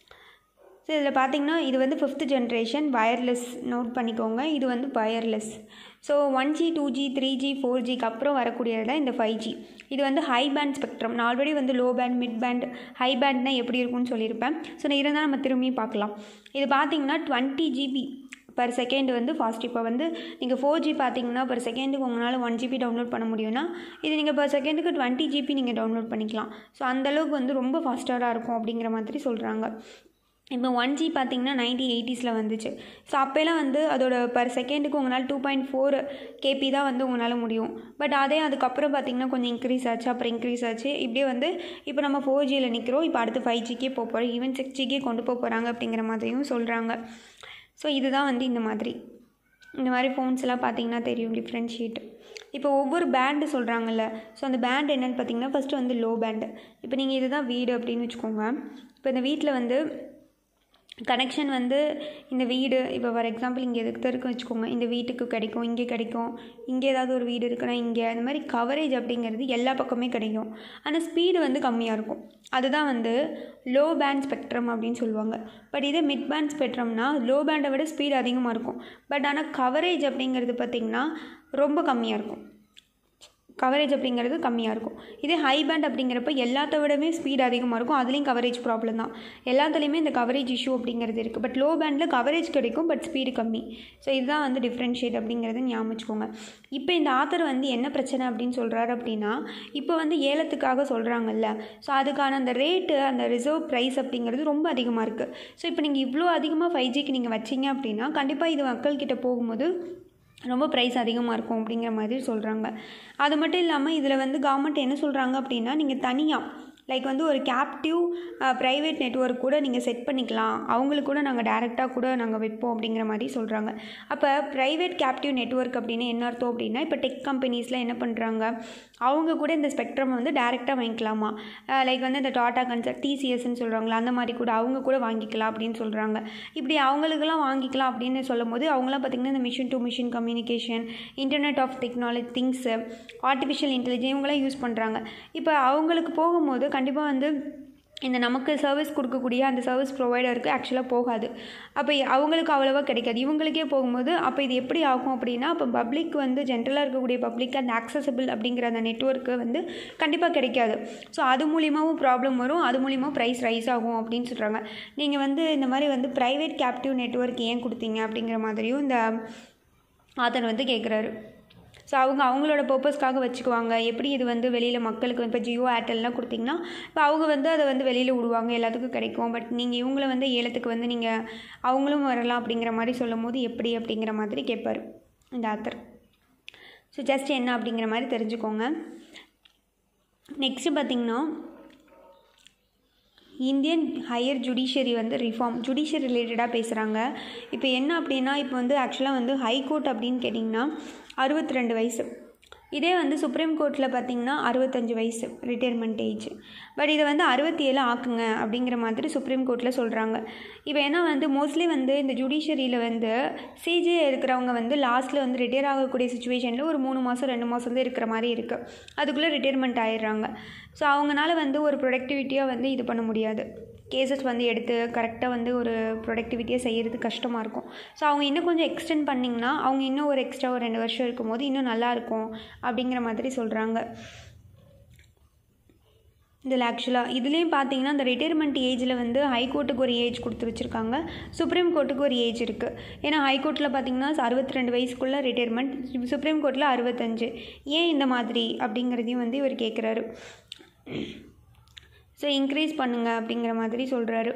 ஸோ இதில் பார்த்திங்கன்னா இது வந்து ஃபிஃப்த் ஜென்ரேஷன் வயர்லெஸ் நோட் பண்ணிக்கோங்க இது வந்து wireless so one G two G three G four ஜிக்கு அப்புறம் வரக்கூடியது தான் இந்த ஃபைவ் ஜி இது வந்து ஹை பேண்ட் ஸ்பெக்ட்ரம் நான் ஆல்ரெடி வந்து low band mid band high பேண்ட்னா எப்படி இருக்கும்னு சொல்லியிருப்பேன் ஸோ நான் இருந்தால் நம்ம திரும்பி பார்க்கலாம் இது பார்த்திங்கன்னா டுவெண்ட்டி ஜிபி பர் செகண்ட் வந்து ஃபாஸ்ட் இப்போ வந்து நீங்கள் ஃபோர் ஜி பார்த்தீங்கன்னா பர் செகண்டுக்கு உங்களால் ஒன் ஜிபி டவுன்லோட் பண்ண முடியும்னா இது நீங்கள் பர் செகண்டுக்கு டுவெண்ட்டி ஜிபி நீங்கள் டவுன்லோட் பண்ணிக்கலாம் ஸோ அந்தளவுக்கு வந்து ரொம்ப ஃபாஸ்ட்டாக இருக்கும் அப்படிங்கிற மாதிரி சொல்கிறாங்க இப்போ ஒன் ஜி பார்த்தீங்கன்னா நைன்டீன் எயிட்டிஸில் வந்துச்சு ஸோ அப்போலாம் வந்து அதோட பர் செகண்டுக்கு உங்களால் டூ பாயிண்ட் ஃபோர் கேபி தான் வந்து உங்களால் முடியும் பட் அதே அதுக்கப்புறம் பார்த்தீங்கன்னா கொஞ்சம் இன்க்ரீஸ் ஆச்சு அப்புறம் இன்க்ரீஸ் ஆச்சு இப்படியே வந்து இப்போ நம்ம ஃபோர் ஜியில் நிற்கிறோம் இப்போ அடுத்து ஃபைவ் ஜிக்கே போக போகிறோம் ஈவன் சிக்ஸ் ஜிக்கே கொண்டு போக போகிறாங்க அப்படிங்கிற மாதிரியும் சொல்கிறாங்க ஸோ இதுதான் வந்து இந்த மாதிரி இந்த மாதிரி ஃபோன்ஸ் எல்லாம் பார்த்தீங்கன்னா தெரியும் டிஃப்ரென்ஷியேட் இப்போ ஒவ்வொரு பேண்டு சொல்கிறாங்கல்ல ஸோ அந்த பேண்ட் என்னென்னு பார்த்தீங்கன்னா ஃபஸ்ட்டு வந்து லோ பேண்டு இப்போ நீங்கள் இதுதான் வீடு அப்படின்னு வச்சுக்கோங்க இப்போ இந்த வீட்டில் வந்து கனெக்ஷன் வந்து இந்த வீடு இப்போ ஃபார் எக்ஸாம்பிள் இங்கே எதுக்கு இருக்கு வச்சுக்கோங்க இந்த வீட்டுக்கு கிடைக்கும் இங்கே கிடைக்கும் இங்கே ஏதாவது ஒரு வீடு இருக்குன்னா இங்கே அந்த மாதிரி கவரேஜ் அப்படிங்கிறது எல்லா பக்கமே கிடைக்கும் ஆனால் ஸ்பீடு வந்து கம்மியாக இருக்கும் அதுதான் வந்து லோ பேண்ட் ஸ்பெக்ட்ரம் அப்படின்னு சொல்லுவாங்க பட் இதே மிட் பேண்ட் ஸ்பெக்ட்ரம்னா லோ பேண்டை விட ஸ்பீடு அதிகமாக இருக்கும் பட் ஆனால் கவரேஜ் அப்படிங்கிறது பார்த்திங்கன்னா ரொம்ப கம்மியாக இருக்கும் கவரேஜ் அப்படிங்கிறது கம்மியாக இருக்கும் இதே ஹை பேண்ட் அப்படிங்கிறப்ப எல்லாத்த விடவே ஸ்பீட் அதிகமாக இருக்கும் அதுலேயும் கவரேஜ் ப்ராப்ளம் தான் எல்லாத்துலேயுமே இந்த கவரேஜ் இஷ்யூ அப்படிங்கிறது இருக்குது பட் லோ பேண்டில் கவரேஜ் கிடைக்கும் பட் ஸ்பீடு கம்மி ஸோ இதுதான் வந்து டிஃப்ரென்ஷியேட் அப்படிங்கிறது ஞாபகம் வச்சுக்கோங்க இப்போ இந்த ஆத்தர் வந்து என்ன பிரச்சனை அப்படின்னு சொல்கிறாரு அப்படின்னா இப்போ வந்து ஏலத்துக்காக சொல்கிறாங்கல்ல ஸோ அதுக்கான அந்த ரேட்டு அந்த ரிசர்வ் ப்ரைஸ் அப்படிங்கிறது ரொம்ப அதிகமாக இருக்குது ஸோ இப்போ நீங்கள் இவ்வளோ அதிகமாக ஃபைவ் ஜிக்கு நீங்கள் வச்சிங்க அப்படின்னா கண்டிப்பாக இது மக்கள்கிட்ட போகும்போது ரொம்ப ப்ரைஸ் அதிகமாக இருக்கும் அப்படிங்கிற மாதிரி சொல்கிறாங்க அது மட்டும் இல்லாமல் இதில் வந்து கவர்மெண்ட் என்ன சொல்கிறாங்க அப்படின்னா நீங்கள் தனியாக லைக் வந்து ஒரு கேப்டிவ் ப்ரைவேட் நெட்ஒர்க் கூட நீங்கள் செட் பண்ணிக்கலாம் அவங்களுக்கு கூட நாங்கள் டேரெக்டாக கூட நாங்கள் வைப்போம் அப்படிங்கிற மாதிரி சொல்கிறாங்க அப்போ ப்ரைவேட் கேப்டிவ் நெட்ஒர்க் அப்படின்னு என்ன அர்த்தம் அப்படின்னா இப்போ டெக் கம்பெனிஸில் என்ன பண்ணுறாங்க அவங்க கூட இந்த ஸ்பெக்ட்ரம் வந்து டேரெக்டாக வாங்கிக்கலாமா லைக் வந்து இந்த டாடா கன்சர்ட் டிசிஎஸ்ன்னு சொல்கிறாங்களா அந்த மாதிரி கூட அவங்க கூட வாங்கிக்கலாம் அப்படின்னு சொல்கிறாங்க இப்படி அவங்களுக்கெல்லாம் வாங்கிக்கலாம் அப்படின்னு சொல்லும் போது அவங்களாம் பார்த்திங்கன்னா இந்த machine to machine communication internet of technology things artificial intelligence இவங்களாம் யூஸ் பண்ணுறாங்க இப்போ அவங்களுக்கு போகும்போது கண்டிப்பாக வந்து இந்த நமக்கு சர்வீஸ் கொடுக்கக்கூடிய அந்த சர்வீஸ் ப்ரொவைடருக்கு ஆக்சுவலாக போகாது அப்போ அவங்களுக்கு அவ்வளோவா கிடைக்காது இவங்களுக்கே போகும்போது அப்போ இது எப்படி ஆகும் அப்படின்னா அப்போ பப்ளிக் வந்து ஜென்ரலாக இருக்கக்கூடிய பப்ளிக் அந்த ஆக்சசபிள் அப்படிங்கிற அந்த நெட்ஒர்க்கு வந்து கண்டிப்பாக கிடைக்காது ஸோ அது மூலியமாகவும் ப்ராப்ளம் வரும் அது மூலியமாக ப்ரைஸ் ரைஸ் ஆகும் அப்படின்னு சொல்கிறாங்க நீங்கள் வந்து இந்த மாதிரி வந்து ப்ரைவேட் கேப்டிவ் நெட்ஒர்க் ஏன் கொடுத்தீங்க அப்படிங்கிற மாதிரியும் இந்த ஆத்தர் வந்து கேட்குறாரு ஸோ அவங்க அவங்களோட பர்பஸ்க்காக வச்சுக்குவாங்க எப்படி இது வந்து வெளியில் மக்களுக்கு இப்போ ஜியோ ஏர்டெல்லாம் கொடுத்தீங்கன்னா இப்போ அவங்க வந்து அதை வந்து வெளியில் விடுவாங்க எல்லாத்துக்கும் கிடைக்கும் பட் நீங்கள் இவங்கள வந்து ஏலத்துக்கு வந்து நீங்கள் அவங்களும் வரலாம் அப்படிங்கிற மாதிரி சொல்லும் போது எப்படி அப்படிங்கிற மாதிரி கேட்பார் இந்த ஆத்தர் ஸோ ஜஸ்ட் என்ன அப்படிங்கிற மாதிரி தெரிஞ்சுக்கோங்க நெக்ஸ்ட்டு பார்த்திங்கன்னா இந்தியன் ஹையர் ஜுடிஷியரி வந்து ரிஃபார்ம் ஜுடிஷியரி ரிலேட்டடாக பேசுகிறாங்க இப்போ என்ன அப்படின்னா இப்போ வந்து ஆக்சுவலாக வந்து ஹைகோர்ட் அப்படின்னு கேட்டிங்கன்னா அறுபத்தி ரெண்டு வயசு இதே வந்து சுப்ரீம் கோர்ட்டில் பார்த்தீங்கன்னா அறுபத்தஞ்சு வயசு ரிட்டையர்மெண்ட் ஏஜ் பட் இதை வந்து அறுபத்தி ஏழு ஆக்குங்க அப்படிங்கிற மாதிரி சுப்ரீம் கோர்ட்டில் சொல்கிறாங்க இப்போ ஏன்னா வந்து மோஸ்ட்லி வந்து இந்த ஜுடிஷியரியில் வந்து சிஜே இருக்கிறவங்க வந்து லாஸ்ட்டில் வந்து ரிட்டையர் ஆகக்கூடிய சுச்சுவேஷனில் ஒரு மூணு மாதம் ரெண்டு மாதம் தான் இருக்கிற மாதிரி இருக்குது அதுக்குள்ளே ரிட்டையர்மெண்ட் ஆயிடுறாங்க ஸோ அவங்களால வந்து ஒரு ப்ரொடக்டிவிட்டியாக வந்து இது பண்ண முடியாது கேசஸ் வந்து எடுத்து கரெக்டாக வந்து ஒரு ப்ரொடக்டிவிட்டியாக செய்கிறது கஷ்டமாக இருக்கும் ஸோ அவங்க இன்னும் கொஞ்சம் எக்ஸ்டெண்ட் பண்ணிங்கன்னா அவங்க இன்னும் ஒரு எக்ஸ்ட்ரா ஒரு ரெண்டு வருஷம் இருக்கும்போது இன்னும் நல்லாயிருக்கும் அப்படிங்கிற மாதிரி சொல்கிறாங்க இதில் ஆக்சுவலாக இதுலேயும் பார்த்தீங்கன்னா இந்த ரிட்டையர்மெண்ட் ஏஜில் வந்து ஹைகோர்ட்டுக்கு ஒரு ஏஜ் கொடுத்து வச்சுருக்காங்க சுப்ரீம் கோர்ட்டுக்கு ஒரு ஏஜ் இருக்குது ஏன்னா ஹைகோர்ட்டில் பார்த்தீங்கன்னா அறுபத்தி ரெண்டு வயசுக்குள்ளே ரிட்டையர்மெண்ட் சுப்ரீம் கோர்ட்டில் அறுபத்தஞ்சு ஏன் இந்த மாதிரி அப்படிங்கிறதையும் வந்து இவர் கேட்குறாரு ஸோ இன்க்ரீஸ் பண்ணுங்க அப்படிங்கிற மாதிரி சொல்கிறாரு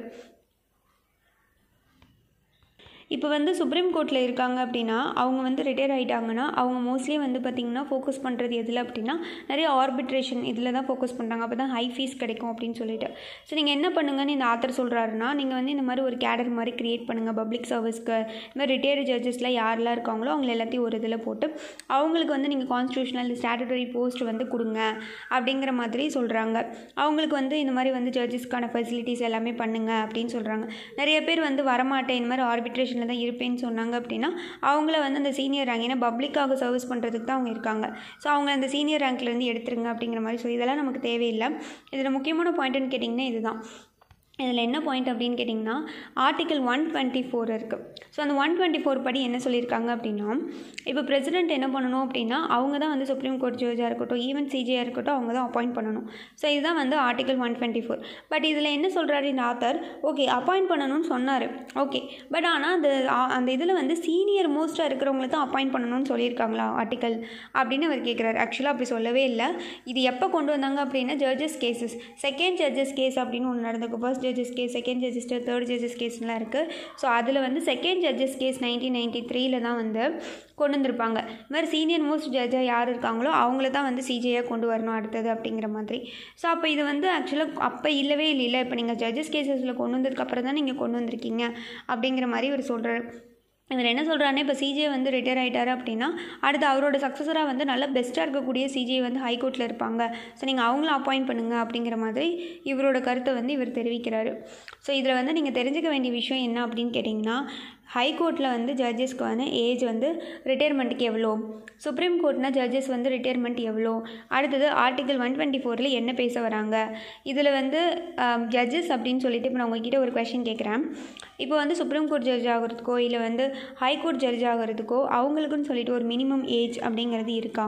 இப்போ வந்து சுப்ரீம் கோர்ட்டில் இருக்காங்க அப்படின்னா அவங்க வந்து ரிட்டையர் ஆகிட்டாங்கன்னா அவங்க மோஸ்ட்லி வந்து பார்த்திங்கன்னா ஃபோக்கஸ் பண்ணுறது எதில் அப்படின்னா நிறைய ஆர்பிட்ரேஷன் இதில் தான் ஃபோக்கஸ் பண்ணுறாங்க அப்போ தான் ஹை ஃபீஸ் கிடைக்கும் அப்படின்னு சொல்லிட்டு ஸோ நீங்கள் என்ன பண்ணுங்கன்னு இந்த ஆத்தர் சொல்கிறாருன்னா நீங்கள் வந்து இந்த மாதிரி ஒரு கேடர் மாதிரி க்ரியேட் பண்ணுங்கள் பப்ளிக் சர்வீஸ்க்கு இந்த மாதிரி ரிட்டையர்டு ஜட்ஜஸ்லாம் யாரெல்லாம் இருக்காங்களோ அவங்கள எல்லாத்தையும் ஒரு இதில் போட்டு அவங்களுக்கு வந்து நீங்கள் கான்ஸ்டியூஷனல் ஸ்டாட்டுட்டரி போஸ்ட் வந்து கொடுங்க அப்படிங்கிற மாதிரி சொல்கிறாங்க அவங்களுக்கு வந்து இந்த மாதிரி வந்து ஜட்ஜஸ்க்கான ஃபெசிலிட்டிஸ் எல்லாமே பண்ணுங்க அப்படின்னு சொல்கிறாங்க நிறைய பேர் வந்து வரமாட்டேன் இந்த மாதிரி ஆர்பிட்ரேஷன் பொசிஷனில் தான் இருப்பேன்னு சொன்னாங்க அப்படின்னா அவங்கள வந்து அந்த சீனியர் ரேங்க் ஏன்னா பப்ளிக்காக சர்வீஸ் பண்ணுறதுக்கு தான் அவங்க இருக்காங்க ஸோ அவங்க அந்த சீனியர் ரேங்க்லேருந்து எடுத்துருங்க அப்படிங்கிற மாதிரி ஸோ இதெல்லாம் நமக்கு தேவையில்லை இதில் முக்கியமான பாயிண்ட்டுன்னு கேட்டிங்கன்னா இதுதான் இதில் என்ன பாயிண்ட் அப்படின்னு கேட்டிங்கன்னா ஆர்டிக்கல் ஒன் டுவெண்ட்டி ஃபோர் இருக்குது ஸோ அந்த ஒன் டுவெண்ட்டி ஃபோர் படி என்ன சொல்லியிருக்காங்க அப்படின்னா இப்போ பிரசிடென்ட் என்ன பண்ணணும் அப்படின்னா அவங்க தான் வந்து சுப்ரீம் கோர்ட் ஜட்ஜாக இருக்கட்டும் ஈவன் சிஜியாக இருக்கட்டும் அவங்க தான் அப்பாயிண்ட் பண்ணணும் ஸோ இதுதான் வந்து article one twenty four but இதில் என்ன சொல்கிறாரு இந்த ஆத்தர் ஓகே அப்பாயிண்ட் பண்ணணும்னு சொன்னார் ஓகே பட் ஆனால் அந்த அந்த இதில் வந்து சீனியர் மோஸ்ட்டாக இருக்கிறவங்கள தான் அப்பாயிண்ட் பண்ணணும்னு சொல்லியிருக்காங்களா ஆர்டிக்கல் அப்படின்னு அவர் கேட்குறாரு ஆக்சுவலாக அப்படி சொல்லவே இல்லை இது எப்போ கொண்டு வந்தாங்க அப்படின்னா judges cases second judges case அப்படின்னு ஒன்று நடந்திருக்கு first judges case second judges third judges கேஸ்லாம் இருக்குது ஸோ அதில் வந்து second judges case nineteen ninety த்ரீல தான் வந்து கொண்டு வந்திருப்பாங்க இது மாதிரி சீனியர் மோஸ்ட் ஜட்ஜாக யார் இருக்காங்களோ அவங்கள தான் வந்து சிஜியாக கொண்டு வரணும் அடுத்தது அப்படிங்கிற மாதிரி ஸோ அப்போ இது வந்து ஆக்சுவலாக அப்போ இல்லவே இல்லை இப்போ நீங்கள் ஜட்ஜஸ் கேசஸில் கொண்டு வந்ததுக்கப்புறம் தான் நீங்கள் கொண்டு வந்திருக்கீங்க அப்படிங்கிற மாதிரி இவர் சொல்கிறார் இவர் என்ன சொல்கிறாருன்னா இப்போ சிஜே வந்து ரிட்டையர் ஆகிட்டாரு அப்படின்னா அடுத்து அவரோட சக்ஸஸராக வந்து நல்ல பெஸ்ட்டாக இருக்கக்கூடிய சிஜே வந்து ஹைகோர்ட்டில் இருப்பாங்க ஸோ நீங்கள் அவங்கள அப்பாயிண்ட் பண்ணுங்கள் அப்படிங்கிற மாதிரி இவரோட கருத்தை வந்து இவர் தெரிவிக்கிறாரு ஸோ இதில் வந்து நீங்கள் தெரிஞ்சுக்க வேண்டிய விஷயம் என்ன அப்படின்னு கேட்டிங்கன்னா ஹைகோர்ட்டில் வந்து ஜட்ஜஸ்க்கு வந்து ஏஜ் வந்து ரிட்டையர்மெண்ட்டுக்கு எவ்வளோ சுப்ரீம் கோர்ட்னா ஜட்ஜஸ் வந்து ரிட்டையர்மெண்ட் எவ்வளோ அடுத்தது ஆர்டிகல் ஒன் டுவெண்ட்டி ஃபோரில் என்ன பேச வராங்க இதில் வந்து ஜட்ஜஸ் அப்படின்னு சொல்லிட்டு இப்போ நான் உங்ககிட்ட ஒரு கொஷின் கேட்குறேன் இப்போ வந்து சுப்ரீம் கோர்ட் ஜட்ஜ் ஆகிறதுக்கோ இல்லை வந்து ஹைகோர்ட் ஜட்ஜ் ஆகிறதுக்கோ அவங்களுக்குன்னு சொல்லிட்டு ஒரு மினிமம் ஏஜ் அப்படிங்கிறது இருக்கா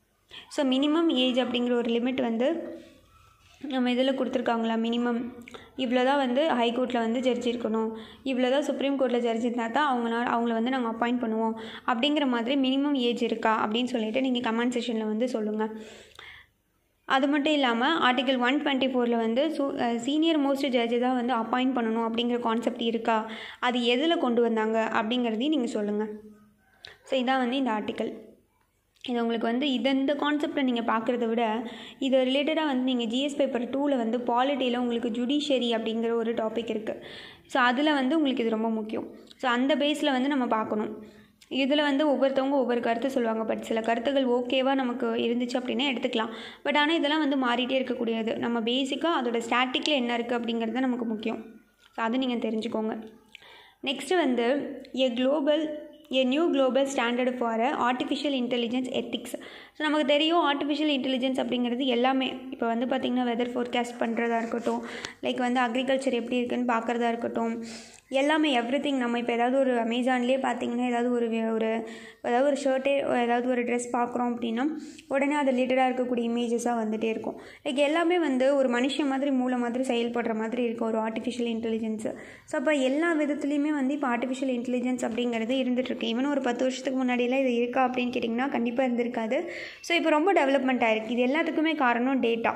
ஸோ மினிமம் ஏஜ் அப்படிங்கிற ஒரு லிமிட் வந்து நம்ம இதில் கொடுத்துருக்காங்களா மினிமம் இவ்வளோ தான் வந்து ஹைகோர்ட்டில் வந்து ஜட்ஜ் இருக்கணும் இவ்வளோ தான் சுப்ரீம் கோர்ட்டில் ஜட்ஜ் இருந்தால் தான் அவங்களால அவங்கள வந்து நாங்கள் அப்பாயிண்ட் பண்ணுவோம் அப்படிங்கிற மாதிரி மினிமம் ஏஜ் இருக்கா அப்படின்னு சொல்லிட்டு நீங்கள் கமெண்ட் செஷனில் வந்து சொல்லுங்கள் அது மட்டும் இல்லாமல் ஆர்டிகல் ஒன் டுவெண்ட்டி ஃபோரில் வந்து சூ சீனியர் மோஸ்ட் ஜட்ஜு தான் வந்து அப்பாயிண்ட் பண்ணணும் அப்படிங்கிற கான்செப்ட் இருக்கா அது எதில் கொண்டு வந்தாங்க அப்படிங்கிறதையும் நீங்கள் சொல்லுங்கள் ஸோ இதான் வந்து இந்த ஆர்டிக்கல் இது உங்களுக்கு வந்து இது இந்த கான்செப்டை நீங்கள் பார்க்குறத விட இது ரிலேட்டடாக வந்து நீங்கள் ஜிஎஸ் பேப்பர் டூவில் வந்து பாலிட்டியில் உங்களுக்கு ஜுடிஷியரி அப்படிங்கிற ஒரு டாபிக் இருக்குது ஸோ அதில் வந்து உங்களுக்கு இது ரொம்ப முக்கியம் ஸோ அந்த பேஸில் வந்து நம்ம பார்க்கணும் இதில் வந்து ஒவ்வொருத்தவங்க ஒவ்வொரு கருத்து சொல்லுவாங்க பட் சில கருத்துகள் ஓகேவா நமக்கு இருந்துச்சு அப்படின்னா எடுத்துக்கலாம் பட் ஆனால் இதெல்லாம் வந்து மாறிட்டே இருக்கக்கூடியது நம்ம பேசிக்காக அதோட ஸ்டாட்டிக்கில் என்ன இருக்குது அப்படிங்கிறது நமக்கு முக்கியம் ஸோ அதை நீங்கள் தெரிஞ்சுக்கோங்க நெக்ஸ்ட்டு வந்து a global a new global standard for artificial intelligence ethics so நமக்கு தெரியும் ஆர்டிஃபிஷியல் இன்டெலிஜென்ஸ் அப்படிங்கிறது எல்லாமே இப்போ வந்து பார்த்திங்கன்னா வெதர் ஃபோர்காஸ்ட் பண்ணுறதா இருக்கட்டும் லைக் வந்து அக்ரிகல்ச்சர் எப்படி இருக்குன்னு பார்க்குறதா இருக்கட்டும் எல்லாமே எவ்ரி திங் நம்ம இப்போ ஏதாவது ஒரு அமேசான்லேயே பார்த்தீங்கன்னா ஏதாவது ஒரு வி- ஒரு ஏதாவது ஒரு ஷர்ட்டே ஏதாவது ஒரு ட்ரெஸ் பார்க்குறோம் அப்படின்னா உடனே அது ரிலேட்டடாக இருக்கக்கூடிய இமேஜஸாக வந்துகிட்டே இருக்கும் லைக் எல்லாமே வந்து ஒரு மனுஷன் மாதிரி மூளை மாதிரி செயல்படுற மாதிரி இருக்கும் ஒரு ஆர்டிஃபிஷியல் இன்டெலிஜென்ஸு ஸோ அப்போ எல்லா விதத்துலேயுமே வந்து இப்போ ஆர்டிஃபிஷியல் இன்டெலிஜென்ஸ் அப்படிங்கிறது இருந்துகிட்ருக்கு ஈவன் ஒரு பத்து வருஷத்துக்கு முன்னாடியெல்லாம் இது இருக்கா அப்படின்னு கேட்டிங்கன்னா கண்டிப்பாக இருந்திருக்காது ஸோ இப்போ ரொம்ப டெவலப்மெண்ட் ஆயிருக்கு இது எல்லாத்துக்குமே காரணம் டேட்டா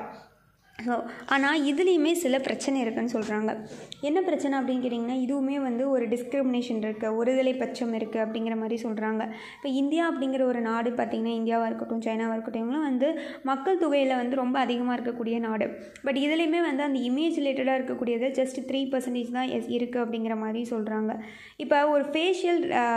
ஸோ ஆனால் இதுலேயுமே சில பிரச்சனை இருக்குன்னு சொல்கிறாங்க என்ன பிரச்சனை அப்படின்னு கேட்டிங்கன்னா இதுவுமே வந்து ஒரு டிஸ்கிரிமினேஷன் இருக்குது ஒருதலை பட்சம் இருக்குது அப்படிங்கிற மாதிரி சொல்கிறாங்க இப்போ இந்தியா அப்படிங்கிற ஒரு நாடு பார்த்திங்கன்னா இந்தியாவாக இருக்கட்டும் சைனாவாக இருக்கட்டும் இவங்களாம் வந்து மக்கள் தொகையில் வந்து ரொம்ப அதிகமாக இருக்கக்கூடிய நாடு பட் இதுலேயுமே வந்து அந்த இமேஜ் ரிலேட்டடாக இருக்கக்கூடியது ஜஸ்ட் த்ரீ பர்சன்டேஜ் தான் எஸ் இருக்குது அப்படிங்கிற மாதிரி சொல்கிறாங்க இப்போ ஒரு ஃபேஷியல்